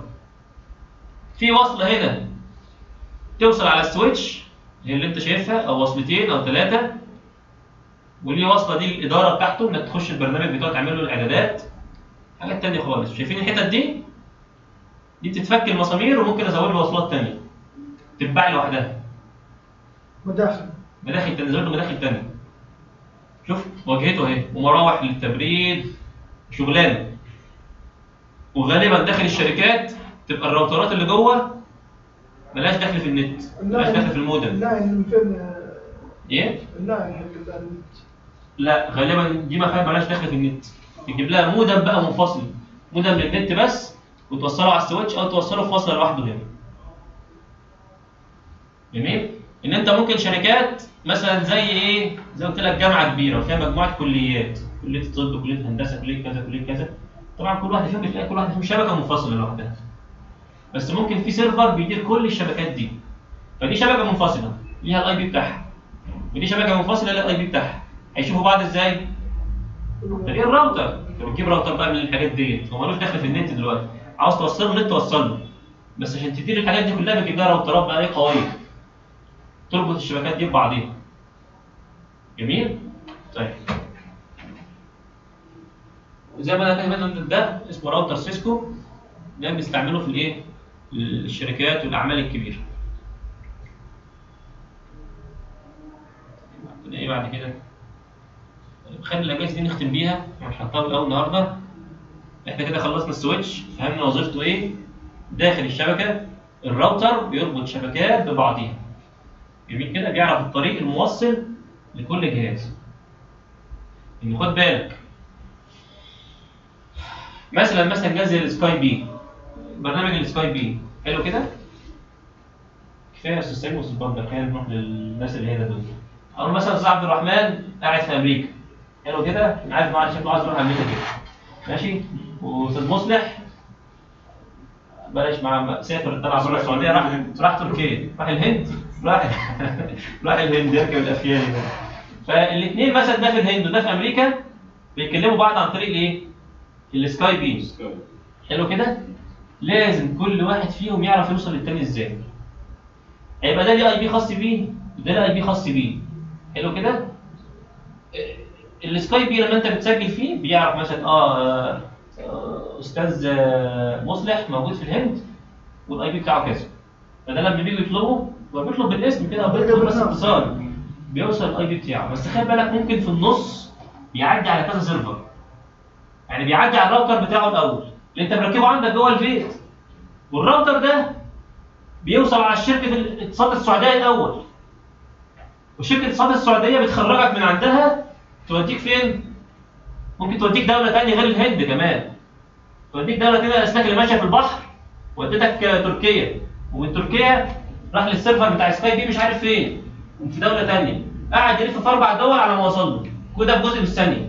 في وصله هنا توصل على السويتش هي اللي انت شايفها او وصلتين او ثلاثه وليه وصله دي الاداره بتاعته انك تخش البرنامج بتاعه تعمل له الاعدادات حاجات تانية خالص شايفين الحتت دي دي بتتفك المسامير وممكن ازود له وصلات تانية تتباع لوحدها مداخل مداخل تنزل له مداخل تانية شوف واجهته اهي ومراوح للتبريد شغلانه وغالبا داخل الشركات تبقى الراوترات اللي جوه ملهاش دخل في النت ملهاش دخل في المودم اللاين من فين آه، ايه اللاين حق النت لا غالبا دي ما فيها ملهاش دخل في النت تجيب لها مودم بقى منفصل مودم للنت بس وتوصله على السويتش او توصله في فصل لوحده هنا جميل ان انت ممكن شركات مثلا زي ايه زي قلت لك جامعه كبيره وفيها مجموعه كليات كليه الطب كليه الهندسه كليه كذا كليه كذا طبعا كل واحده فيهم بتلاقي كل واحده فيهم شبكه منفصله لوحدها بس ممكن في سيرفر بيدير كل الشبكات دي فدي شبكه منفصله ليها الاي بي بتاعها ودي شبكه منفصله ليها الاي بي بتاعها هيشوفوا بعض ازاي طريق الراوتر انت بتجيب راوتر بقى من الحاجات ديت هو ملوش دخل في النت دلوقتي عاوز توصله النت توصله بس عشان تدير الحاجات دي كلها بتجيب لها راوترات بقى ايه قويه تربط الشبكات دي ببعضيها جميل طيب وزي ما انا كاتب ده اسمه راوتر سيسكو ده بنستعمله في الايه الشركات والاعمال الكبيره عندنا ايه بعد كده خلي الاجهزه دي نختم بيها مش هنطول قوي النهارده احنا كده خلصنا السويتش فهمنا وظيفته ايه داخل الشبكه الراوتر بيربط شبكات ببعضيها جميل كده بيعرف الطريق الموصل لكل جهاز ان خد بالك مثلا مثلا جهاز السكاي بي برنامج السكاي بي حلو كده كفايه يا استاذ سامي واستاذ بندر خلينا نروح للناس اللي هنا دول او مثلا استاذ عبد الرحمن قاعد في امريكا حلو كده انا عارف إنه عايز شكله عايز يروح امريكا كده ماشي واستاذ مصلح بلاش مع سافر طلع بره السعوديه راح راح تركيا راح الهند راح راح الهند يركب الافيال ده فالاثنين مثلا ده في الهند وده في امريكا بيكلموا بعض عن طريق ايه؟ السكاي بي حلو كده؟ لازم كل واحد فيهم يعرف يوصل للتاني ازاي. هيبقى ده ليه اي بي خاص بيه وده ليه اي بي خاص بيه. حلو كده آه، السكاي بي لما انت بتسجل فيه بيعرف مثلا اه آه، آه، استاذ آه، مصلح موجود في الهند والاي بي بتاعه كذا فده لما بيجي يطلبه هو بيطلب بالاسم كده بيطلب بس اتصال بيوصل الاي بي بتاعه بس خلي بالك ممكن في النص يعدي على كذا سيرفر يعني بيعدي على الراوتر بتاعه الاول اللي انت مركبه عندك جوه البيت والراوتر ده بيوصل على شركه الاتصالات السعوديه الاول وشركه الاتصالات السعوديه بتخرجك من عندها توديك فين؟ ممكن توديك دوله ثانيه غير الهند كمان توديك دوله ثانيه الاسلاك اللي ماشيه في البحر وديتك آه، تركيا ومن تركيا راح للسيرفر بتاع سكاي بي مش عارف فين في دوله ثانيه قعد يلف في اربع دول على ما وصل له كده في جزء من الثانيه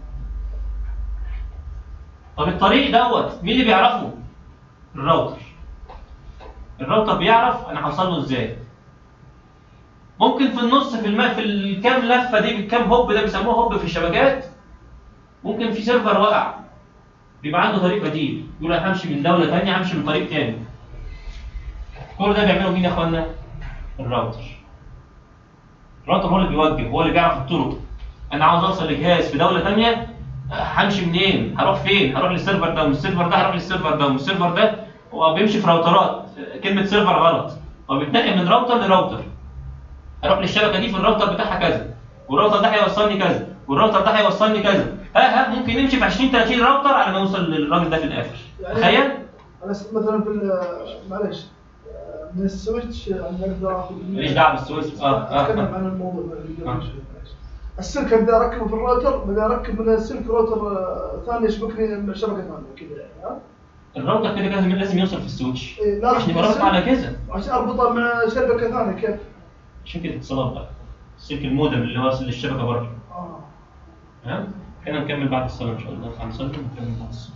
طب الطريق دوت مين اللي بيعرفه؟ الراوتر الراوتر بيعرف انا هوصل له ازاي ممكن في النص في الم... في الكام لفه دي بالكام هوب ده بيسموه هوب في الشبكات ممكن في سيرفر وقع بيبقى عنده طريق بديل يقول انا همشي من دوله ثانيه همشي من طريق ثاني كل ده بيعمله مين يا اخوانا؟ الراوتر الراوتر هو اللي بيوجه هو اللي بيعرف الطرق انا عاوز اوصل لجهاز في دوله ثانيه همشي منين؟ هروح فين؟ هروح للسيرفر ده ومن السيرفر ده هروح للسيرفر ده ومن السيرفر ده هو بيمشي في راوترات كلمه سيرفر غلط هو بيتنقل من راوتر لراوتر اروح للشبكه دي في الراوتر بتاعها كذا والراوتر ده هيوصلني كذا والراوتر ده هيوصلني كذا ها ها ممكن نمشي في 20 30 راوتر على ما نوصل للراجل ده في الاخر يعني- تخيل انا س- مثلا في ال- معلش آه، من السويتش انا اقدر اخذ ماليش دعوه بالسويس اه اه, اتكلم آه. عن الموضوع اللي آه. قبل شوي معلش. السلك اقدر اركبه في الراوتر بدي اركب من السلك راوتر آه، ثاني يشبكني شبكه ثانيه كذا يعني ها؟ الراوتر كده لازم لازم يوصل في السويتش إيه، لازم عشان يبقى رابط السلك- على كذا عشان اربطها مع شبكه ثانيه كيف؟ عشان كده اتصالات بقى السلك المودم اللي واصل للشبكه بره اه تمام كده نكمل بعد الصلاه ان شاء الله هنصلي ونكمل بعد الصلاه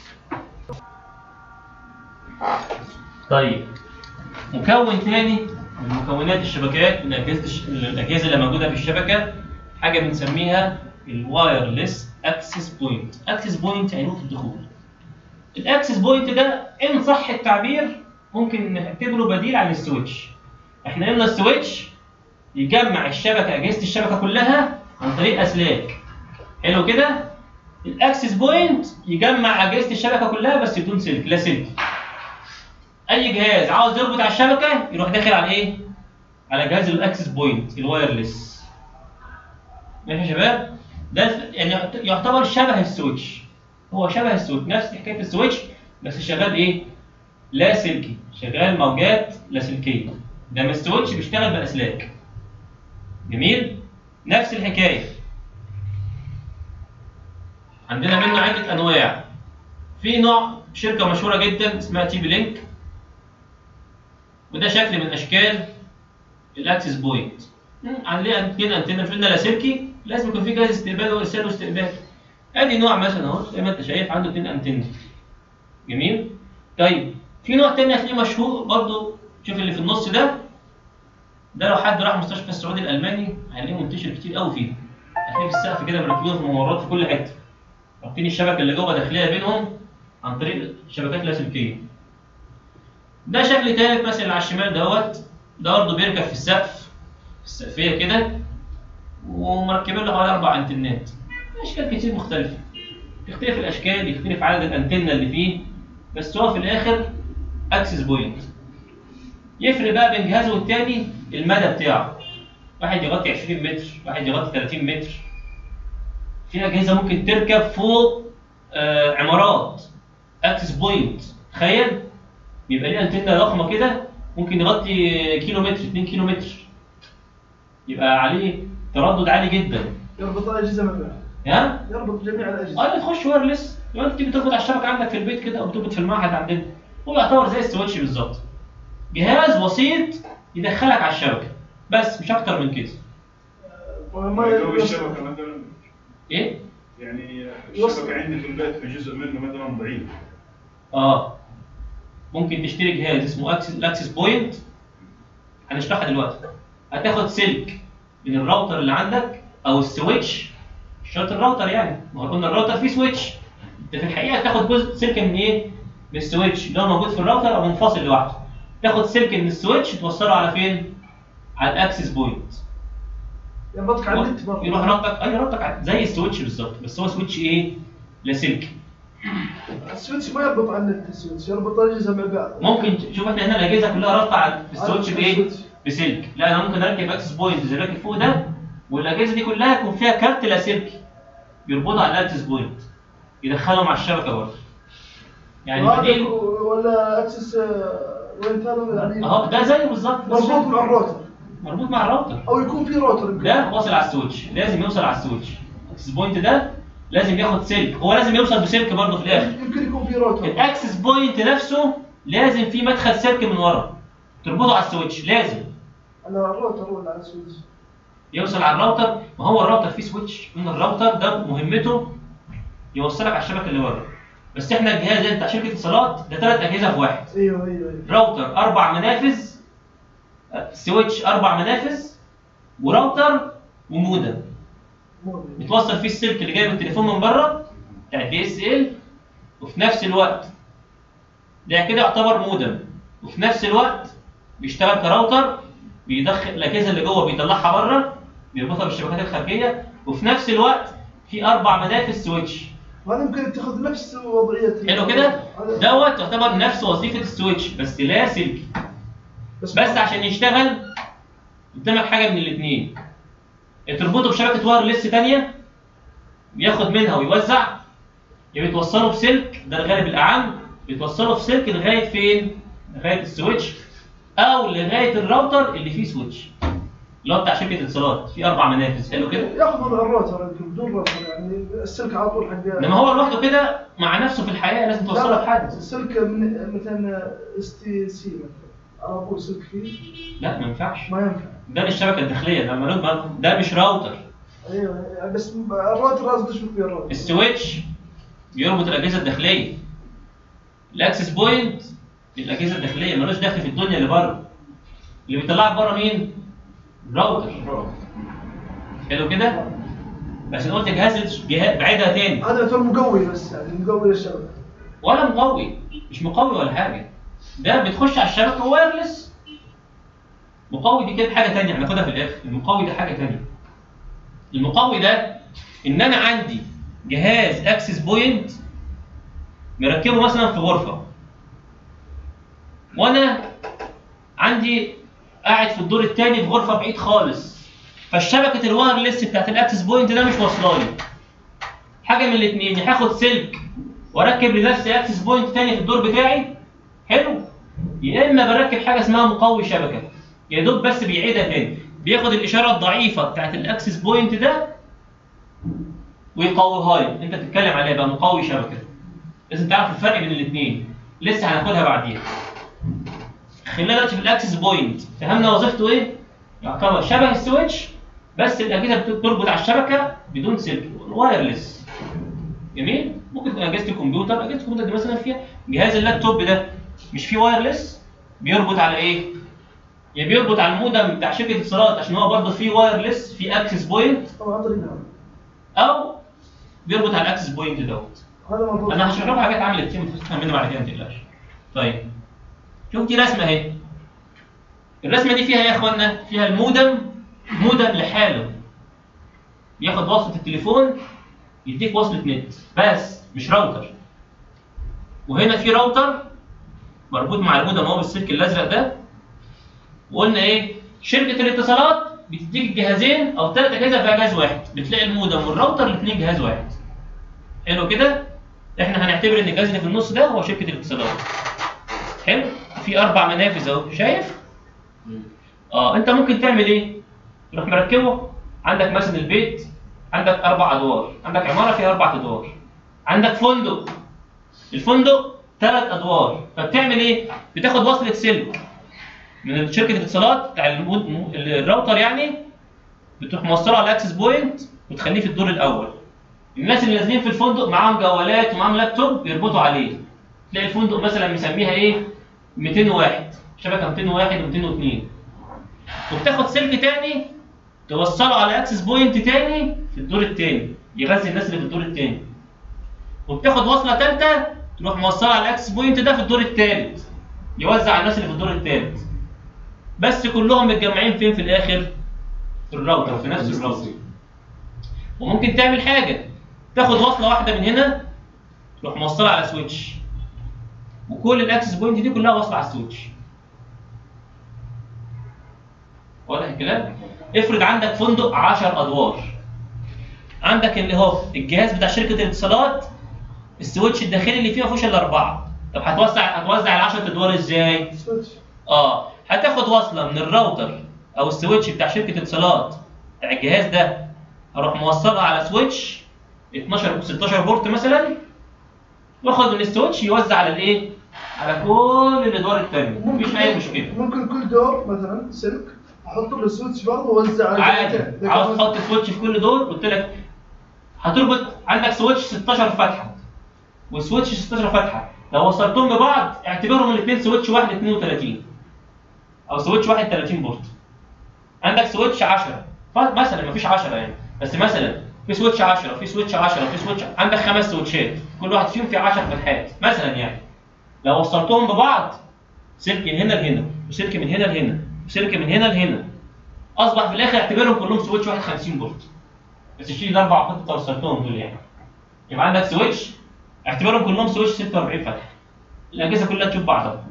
طيب مكون تاني من مكونات الشبكات من اجهزه الش... الاجهزه اللي موجوده في الشبكه حاجه بنسميها الوايرلس اكسس بوينت اكسس بوينت يعني نقطه دخول الاكسس بوينت ده ان صح التعبير ممكن نعتبره بديل عن السويتش احنا قلنا السويتش يجمع الشبكه اجهزه الشبكه كلها عن طريق اسلاك حلو كده الاكسس بوينت يجمع اجهزه الشبكه كلها بس بدون سلك لا سلك اي جهاز عاوز يربط على الشبكه يروح داخل على ايه على جهاز الاكسس بوينت الوايرلس ماشي يا شباب ده الف- يعني يعتبر شبه السويتش هو شبه السويتش نفس حكايه السويتش بس شغال ايه لا سلكي شغال موجات لاسلكيه ده السويتش بيشتغل باسلاك جميل نفس الحكايه عندنا منه عده انواع في نوع شركه مشهوره جدا اسمها تي بي لينك وده شكل من اشكال الاكسس بوينت عليه انتين انتنا مش قلنا لاسلكي لازم يكون في جهاز استقبال وارسال واستقبال ادي نوع مثلا اهو زي ما انت شايف عنده اتنين انتنا جميل طيب في نوع تاني هتلاقيه مشهور برضو شوف اللي في النص ده ده لو حد راح مستشفى السعودي الالماني هيلاقيه منتشر كتير قوي فيه هتلاقيه في السقف كده مركبين في ممرات في كل حته رابطين الشبكه اللي جوه داخليه بينهم عن طريق الشبكات اللاسلكيه ده شكل تالت مثلا اللي على الشمال دوت ده برضه بيركب في السقف في السقفيه كده ومركبين له حوالي اربع انتنات اشكال كتير مختلفه تختلف الاشكال يختلف عدد الانتنه اللي فيه بس هو في الاخر اكسس بوينت يفرق بقى بين جهاز والتاني المدى بتاعه واحد يغطي 20 متر واحد يغطي 30 متر في اجهزه ممكن تركب فوق آه عمارات اكسس بوينت تخيل بيبقى ليه انتنه ضخمه كده ممكن يغطي كيلو متر 2 كيلو متر يبقى عليه تردد عالي جدا يربط الاجهزه مع بعض ها يربط جميع الاجهزه اه تخش وايرلس لو انت تيجي تربط على الشبكه عندك في البيت كده او بتربط في المعهد عندنا هو يعتبر زي السويتش بالظبط جهاز وسيط يدخلك على الشبكه بس مش اكتر من كده ما يعني لو يوصل- الشبكه مثلا ايه يعني يوصل. الشبكه عندي في البيت في جزء منه مثلا ضعيف اه ممكن تشتري جهاز اسمه اكسس الاكسس بوينت هنشرحها دلوقتي هتاخد سلك من الراوتر اللي عندك او السويتش مش شرط الراوتر يعني ما هو قلنا الراوتر فيه سويتش انت في الحقيقه تاخد جزء سلك من ايه من السويتش اللي هو موجود في الراوتر او منفصل لوحده تاخد سلك من السويتش توصله على فين على الاكسس بوينت يربطك على النت برضه يروح ربطك اي ربطك على- زي السويتش بالظبط بس هو سويتش ايه؟ لاسلكي السويتش ما يربط على النت السويتش يربط الاجهزه مع بعض ممكن شوف احنا هنا الاجهزه كلها رابطه على السويتش على بايه؟ السويتش. بسلك لا انا ممكن اركب اكسس بوينت زي اللي راكب فوق ده والاجهزه دي كلها يكون فيها كارت لاسلكي يربطها على الاكسس بوينت يدخلهم على الشبكه برضه يعني وهذا بديل ولا اكسس وين ثاني يعني اهو ده زيه بالظبط بس مربوط مع الروتر مربوط مع الراوتر او يكون في روتر يمكن. ده واصل على السويتش لازم يوصل على السويتش الاكسس بوينت ده لازم ياخد سلك هو لازم يوصل بسلك برضه في الاخر يمكن يكون في روتر الاكسس بوينت نفسه لازم فيه مدخل سلك من ورا تربطه على السويتش لازم على الروتر ولا على السويتش يوصل على الراوتر ما هو الراوتر فيه سويتش من الراوتر ده مهمته يوصلك على الشبكه اللي ورا بس احنا الجهاز ده بتاع شركه اتصالات ده ثلاث اجهزه في واحد ايوه ايوه ايوه راوتر اربع منافذ آه، سويتش اربع منافذ وراوتر ومودم مو- بتوصل فيه السلك اللي جاي من التليفون من بره بتاع الدي اس ال وفي نفس الوقت ده كده يعتبر مودم وفي نفس الوقت بيشتغل كراوتر بيدخل الاجهزه اللي جوه بيطلعها بره بيربطها بالشبكات الخارجيه وفي نفس الوقت في اربع منافذ سويتش هذا يمكن يتخذ نفس وضعيه حلو كده هذا- دوت يعتبر نفس وظيفه السويتش بس لا سلكي بس عشان يشتغل قدامك حاجه من الاثنين تربطه بشبكه وايرلس ثانيه بياخد منها ويوزع يا بتوصله بسلك ده الغالب الاعم بتوصله بسلك لغايه فين؟ لغايه السويتش او لغايه الراوتر اللي فيه سويتش اللي هو بتاع شركه اتصالات في اربع منافذ حلو كده ياخذ من الروتر يمكن بدون روتر يعني السلك على طول حق انما هو لوحده كده مع نفسه في الحياه لازم لا، توصله لا، بحد السلك من مثلا اس تي سي مثلا على طول سلك فيه لا ما ينفعش ما ينفع ده للشبكه الداخليه ده ملوش- ده مش راوتر ايوه يعني بس الروتر لازم تشبك فيه الروتر السويتش بيربط الاجهزه الداخليه الاكسس بوينت الاجهزه الداخليه ملوش دخل في الدنيا اللي بره اللي بيطلعك بره مين الراوتر حلو كده بس أنا قلت جهاز جهاز بعيدها تاني هذا يعتبر مقوي بس يعني مقوي للشبكه ولا مقوي مش مقوي ولا حاجه ده بتخش على الشبكه وايرلس مقوي دي كده حاجه تانية هناخدها في الاخر المقوي ده حاجه تانية المقوي ده ان انا عندي جهاز اكسس بوينت مركبه مثلا في غرفه وانا عندي قاعد في الدور الثاني في غرفه بعيد خالص فالشبكه الوايرلس بتاعت الاكسس بوينت ده مش واصله لي حاجه من الاثنين يا هاخد سلك واركب لنفسي اكسس بوينت تاني في الدور بتاعي حلو يا اما بركب حاجه اسمها مقوي شبكه يا دوب بس بيعيدها تاني بياخد الاشاره الضعيفه بتاعت الاكسس بوينت ده ويقويها لي انت بتتكلم عليها بقى مقوي شبكه لازم تعرف الفرق بين الاثنين لسه هناخدها بعدين خلينا دلوقتي في الاكسس بوينت فهمنا وظيفته ايه يعتبر شبه السويتش بس الاجهزه بتربط على الشبكه بدون سلك وايرلس جميل ممكن تبقى اجهزه الكمبيوتر اجهزه الكمبيوتر دي مثلا فيها جهاز اللابتوب ده مش فيه وايرلس بيربط على ايه يا بيربط على المودم بتاع شركه اتصالات عشان هو برضه فيه وايرلس فيه اكسس بوينت طبعا هذا اللي نعم. او بيربط على الاكسس بوينت دوت هذا موضوع انا هشرح لكم حاجات عملت تيم تفهم منها بعد كده ما تقلقش طيب شوف دي رسمه اهي الرسمه دي فيها ايه يا اخوانا فيها المودم مودم لحاله ياخد وصله التليفون يديك وصله نت بس مش راوتر وهنا في راوتر مربوط مع المودم اهو بالسلك الازرق ده وقلنا ايه شركه الاتصالات بتديك الجهازين او ثلاث اجهزه في جهاز واحد بتلاقي المودم والراوتر الاثنين جهاز واحد حلو كده احنا هنعتبر ان الجهاز اللي في النص ده هو شركه الاتصالات حلو في اربع منافذ اهو شايف اه انت ممكن تعمل ايه تروح مركبه عندك مثلا البيت عندك اربع ادوار عندك عماره فيها اربع ادوار عندك فندق الفندق ثلاث ادوار فبتعمل ايه بتاخد وصله سلك من شركه الاتصالات بتاع المود- الراوتر يعني بتروح موصله على الاكسس بوينت وتخليه في الدور الاول الناس اللي نازلين في الفندق معاهم جوالات ومعاهم لابتوب يربطوا عليه تلاقي الفندق مثلا مسميها ايه 201 شبكه 201 و202 وبتاخد سلك تاني توصله على اكسس بوينت تاني في الدور التاني يغذي الناس اللي في الدور التاني وبتاخد وصله ثالثه تروح موصله على الاكسس بوينت ده في الدور الثالث يوزع على الناس اللي في الدور الثالث بس كلهم متجمعين فين في الاخر الراوتر في نفس الراوتر وممكن تعمل حاجه تاخد وصله واحده من هنا تروح موصلها على سويتش وكل الاكسس بوينت دي كلها واصله على السويتش واضح الكلام افرض عندك فندق 10 ادوار عندك اللي هو الجهاز بتاع شركه الاتصالات السويتش الداخلي اللي فيه ما فيهوش الا اربعه طب هتوزع هتوزع ال 10 ادوار ازاي؟ سويتش اه هتاخد وصله من الراوتر او السويتش بتاع شركه اتصالات بتاع الجهاز ده هروح موصلها على سويتش 12 16 بورت مثلا واخد من السويتش يوزع على الايه؟ على كل الادوار الثانيه مفيش اي مشكله ممكن كل دور مثلا سلك احط له سويتش برضه واوزع على عادي الجهتين. عاوز تحط سويتش في كل دور قلت لك هتربط عندك سويتش 16 فتحه وسويتش 16 فتحه لو وصلتهم ببعض اعتبرهم الاثنين سويتش واحد 32 او سويتش واحد 30 بورت عندك سويتش 10 ف- مثلا مفيش 10 يعني بس مثلا في سويتش 10 في سويتش 10 في سويتش عندك خمس سويتشات كل واحد فيهم فيه 10 فتحات مثلا يعني لو وصلتهم ببعض سلك من هنا لهنا وسلك من هنا لهنا وسلك من هنا لهنا اصبح في الاخر اعتبرهم كلهم سويتش واحد 50 بورت بس شيل الاربع خطوط اللي وصلتهم دول يعني يبقى عندك سويتش اعتبرهم كلهم سويتش 46 فتحه الاجهزه كلها تشوف بعضها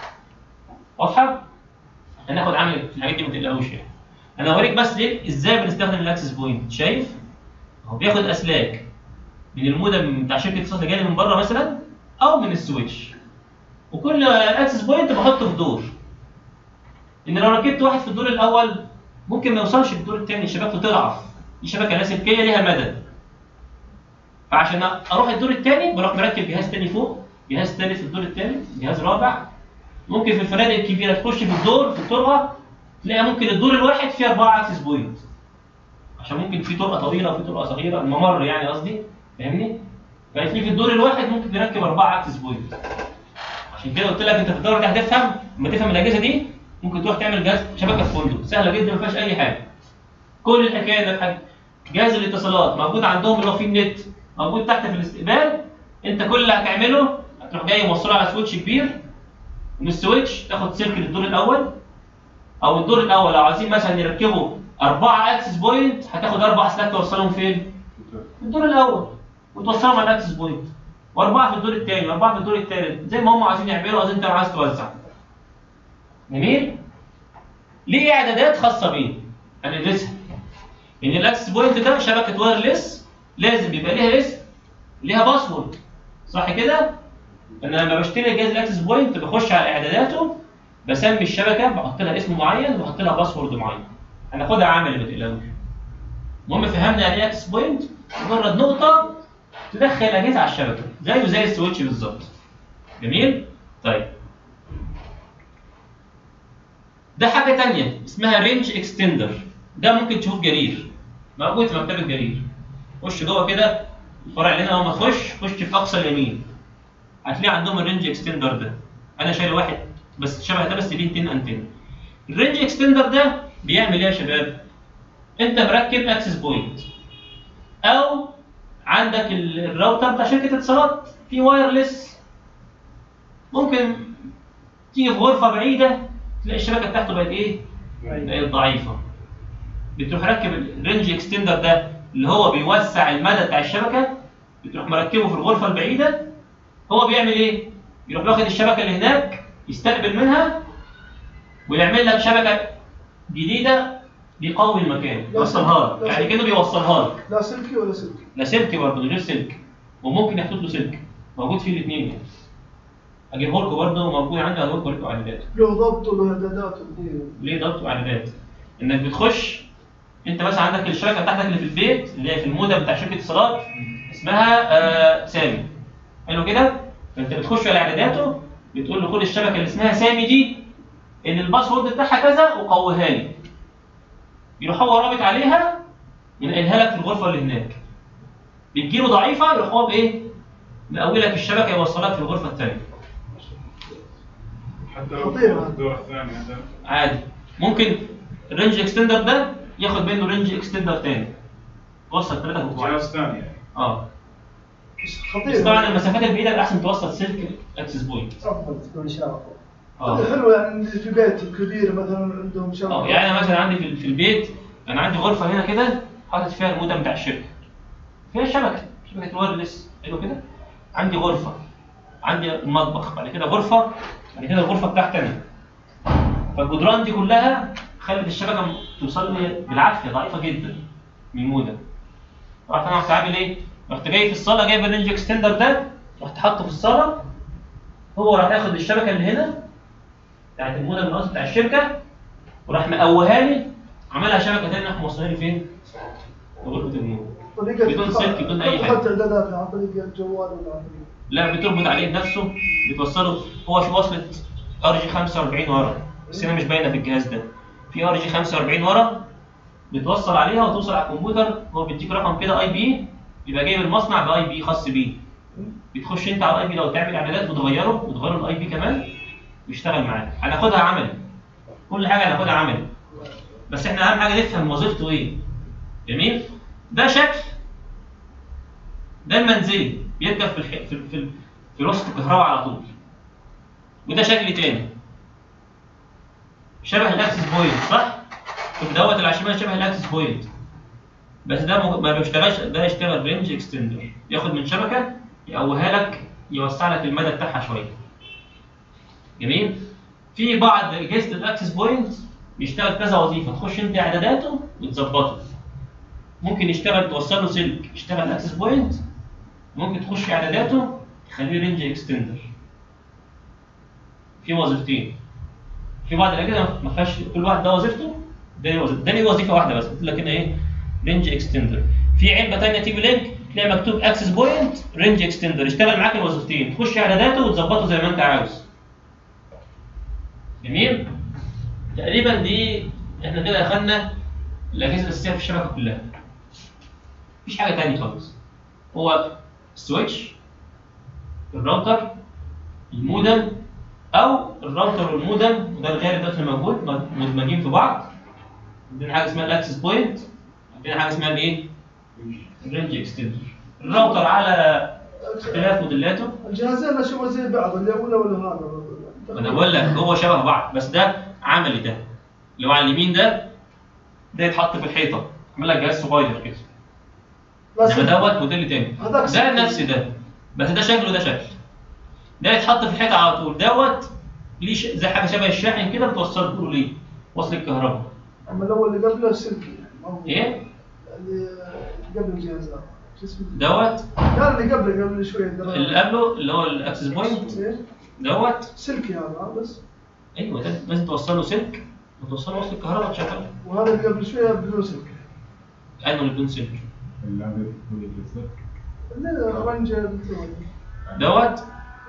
واضحه هناخد عامل في الحاجات دي ما تقلقوش يعني انا اوريك بس ليه ازاي بنستخدم الاكسس بوينت شايف هو بياخد اسلاك من المودم بتاع شركه اتصالات اللي جاي من بره مثلا او من السويتش وكل اكسس بوينت بحطه في دور ان لو ركبت واحد في الدور الاول ممكن ما يوصلش الدور الثاني شبكته تضعف دي شبكه لاسلكيه ليها مدى فعشان اروح الدور الثاني بروح مركب جهاز ثاني فوق جهاز ثالث في الدور الثالث جهاز رابع ممكن في الفنادق الكبيره تخش في الدور في الطرقه تلاقي ممكن الدور الواحد فيه اربعه اكسس بوينت عشان ممكن في طرقه طويله وفي طرقه صغيره الممر يعني قصدي فاهمني؟ فهتلاقي في الدور الواحد ممكن تركب اربعه اكسس بوينت عشان كده قلت لك انت في الدور ده هتفهم لما تفهم الاجهزه دي ممكن تروح تعمل جهاز شبكه في فندق سهله جدا ما فيهاش اي حاجه كل الحكايه انك حاجة. جهاز الاتصالات موجود عندهم اللي هو فيه النت موجود تحت في الاستقبال انت كل اللي هتعمله هتروح جاي موصله على سويتش كبير من السويتش تاخد سلك للدور الاول او الدور الاول لو عايزين مثلا يركبوا اربعه اكسس بوينت هتاخد اربع اسلاك توصلهم فين؟ في الدور الاول وتوصلهم على الاكسس بوينت واربعه في الدور الثاني واربعه في الدور الثالث زي ما هم عايزين يعملوا عايزين انت عايز توزع جميل ليه اعدادات خاصه بيه هندرسها ان الاكسس بوينت ده شبكه وايرلس لازم يبقى ليها اسم ليها باسورد صح كده انا لما بشتري جهاز الاكسس بوينت بخش على اعداداته بسمي الشبكه بحط لها اسم معين وبحط لها باسورد معين هناخدها عملي ما تقلقوش المهم فهمنا يعني ايه اكسس بوينت مجرد نقطه تدخل اجهزه على الشبكه زيه زي السويتش بالظبط جميل طيب ده حاجه تانية اسمها رينج اكستندر ده ممكن تشوف جرير موجود في مكتبه جرير خش جوه كده الفرع اللي هنا اول ما تخش خش في اقصى اليمين هتلاقي عندهم الرينج اكستندر ده انا شايل واحد بس شبه ده بس ليه 200 انتن الرينج اكستندر ده بيعمل ايه يا شباب انت مركب اكسس بوينت او عندك ال- الراوتر بتاع شركه اتصالات في وايرلس ممكن تيجي في غرفه بعيده تلاقي الشبكه بتاعته بقت ايه؟ بقت ضعيفه بتروح ركب الرينج اكستندر ده اللي هو بيوسع المدى بتاع الشبكه بتروح مركبه في الغرفه البعيده هو بيعمل ايه؟ يروح واخد الشبكه اللي هناك يستقبل منها ويعمل لك شبكه جديده بيقوي المكان يوصلها لك يعني كده بيوصلها لك لا سلكي ولا سلكي لا سلك برضه غير سلك وممكن يحطوا له سلك موجود فيه الاثنين يعني اجيبه لكم برضه موجود عندي هقول لكم اعدادات له ضبط وله اعدادات إيه. ليه ضبط واعدادات انك بتخش انت مثلا عندك الشبكه بتاعتك اللي في البيت اللي هي في المودم بتاع شركه اتصالات اسمها آه سامي حلو كده فانت بتخش على اعداداته بتقول له خد الشبكه اللي اسمها سامي دي ان الباسورد بتاعها كذا وقويها لي يروح هو رابط عليها ينقلها لك في الغرفه اللي هناك بتجيله ضعيفه يروح هو بايه مقوي لك الشبكه يوصلك في الغرفه الثانيه حتى لو خطير في هذا. الدور الثاني مثلا عادي ممكن الرينج اكستندر ده ياخد منه رينج اكستندر تاني توصل ثلاثة فوق جهاز ثاني يعني اه بس بس خطير طبعا المسافات البعيدة الأحسن توصل سلك اكسس بوينت افضل تكون شبكه اه حلو يعني اللي في بيت كبير مثلا عندهم شبكه اه يعني أنا مثلا عندي في في البيت انا عندي غرفه هنا كده حاطط فيها المودم بتاع الشركه فيها شبكه شبكه الوايرلس حلو كده عندي غرفه عندي المطبخ بعد كده غرفه بعد كده الغرفه بتاعتي انا فالجدران دي كلها خلت الشبكه م- توصل لي بالعافيه ضعيفه جدا من المودم رحت انا رحت عامل ايه؟ رحت جاي في الصاله جايب الرينج اكستندر ده رحت حاطه في الصاله هو راح ياخد الشبكه اللي هنا بتاعت المودم الاصلي بتاع الشركه وراح مقوها لي عملها شبكه تانية راح موصلها لي فين؟ في غرفه المودم طريقة بدون سلك، بدون أي حاجة. حط اعدادات عن طريق الجوال ولا عن طريق لا بتربط عليه بنفسه بتوصله هو في وصلة ار جي 45 ورا بس هنا مش باينه في الجهاز ده في ار جي 45 ورا بتوصل عليها وتوصل على الكمبيوتر هو بيديك رقم كده اي بي يبقى جايب المصنع باي بي خاص بيه بتخش انت على الاي بي لو تعمل اعدادات وتغيره وتغير الاي بي كمان ويشتغل معاك هناخدها عملي كل حاجه هناخدها عملي بس احنا اهم حاجه نفهم وظيفته ايه جميل ده شكل ده المنزلي بيركب في الح... في في, في وسط الكهرباء على طول وده شكل تاني شبه الاكسس بوينت صح؟ شوف دوت اللي على الشمال شبه الاكسس بوينت بس ده مج- ما بيشتغلش ده يشتغل رينج اكستندر ياخد من شبكه يقويها لك يوسع لك المدى بتاعها شويه جميل في بعض اجهزه الاكسس بوينت بيشتغل كذا وظيفه تخش انت اعداداته وتظبطه ممكن يشتغل توصل له سلك يشتغل اكسس بوينت ممكن تخش اعداداته تخليه رينج اكستندر في وظيفتين في بعض الاجهزه ما فيهاش كل واحد ده وظيفته ده ليه وظيفه ده ليه وظيفه واحده بس قلت لك هنا ايه رينج اكستندر في علبه ثانيه تيجي لينك تلاقي مكتوب اكسس بوينت رينج اكستندر يشتغل معاك الوظيفتين تخش اعداداته وتظبطه زي ما انت عاوز جميل تقريبا دي احنا كده اخدنا الاجهزه الاساسيه في الشبكه كلها مفيش حاجه تانية خالص هو السويتش الراوتر المودم او الراوتر والمودم وده الغالب دلوقتي موجود مدمجين في بعض عندنا حاجه اسمها الاكسس بوينت عندنا حاجه اسمها الايه؟ الرينج اكستندر الراوتر على اختلاف موديلاته الجهازين شبه زي بعض اللي اولى ولا هذا ما انا بقول لك هو شبه بعض بس ده عملي ده اللي هو على اليمين ده ده يتحط في الحيطه عامل لك جهاز صغير كده بس انما دوت موديل تاني هذاك ده سلك. نفس ده بس ده شكله ده شكل ده يتحط في الحيطه على طول دوت ليه ش... زي حاجه شبه الشاحن كده بتوصل له ليه وصل الكهرباء اما الاول اللي قبله سلكي يعني ما هو ايه اللي قبل الجهاز هذا شو اسمه؟ دوت لا اللي قبله قبل شوي ترى. اللي قبله اللي هو الاكسس بوينت إيه؟ دوت سلكي هذا بس ايوه ده لازم توصل له سلك وتوصل له وصل الكهرباء تشغله وهذا اللي قبل شويه بدون سلك انه اللي بدون سلك اللعبة هو الجزء اللي رنج الكتروني دوت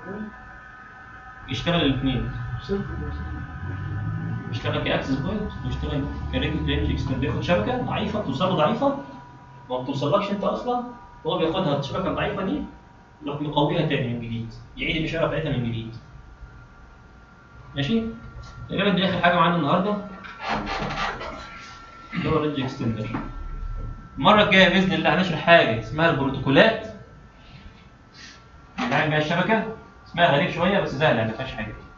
يشتغل الاثنين سلك يشتغل كاكسس بوينت ويشتغل كرينج رينج اكستند بياخد شبكه ضعيفه توصل له ضعيفه ما بتوصلكش انت اصلا هو بياخدها الشبكه الضعيفه دي يروح مقويها تاني من جديد يعيد الاشاره بتاعتها من جديد ماشي تقريبا دي اخر حاجه معانا النهارده اللي هو الرينج اكستندر المره الجايه باذن الله هنشرح حاجه اسمها البروتوكولات نعمل بيها الشبكه اسمها غريب شويه بس سهله ما فيهاش حاجه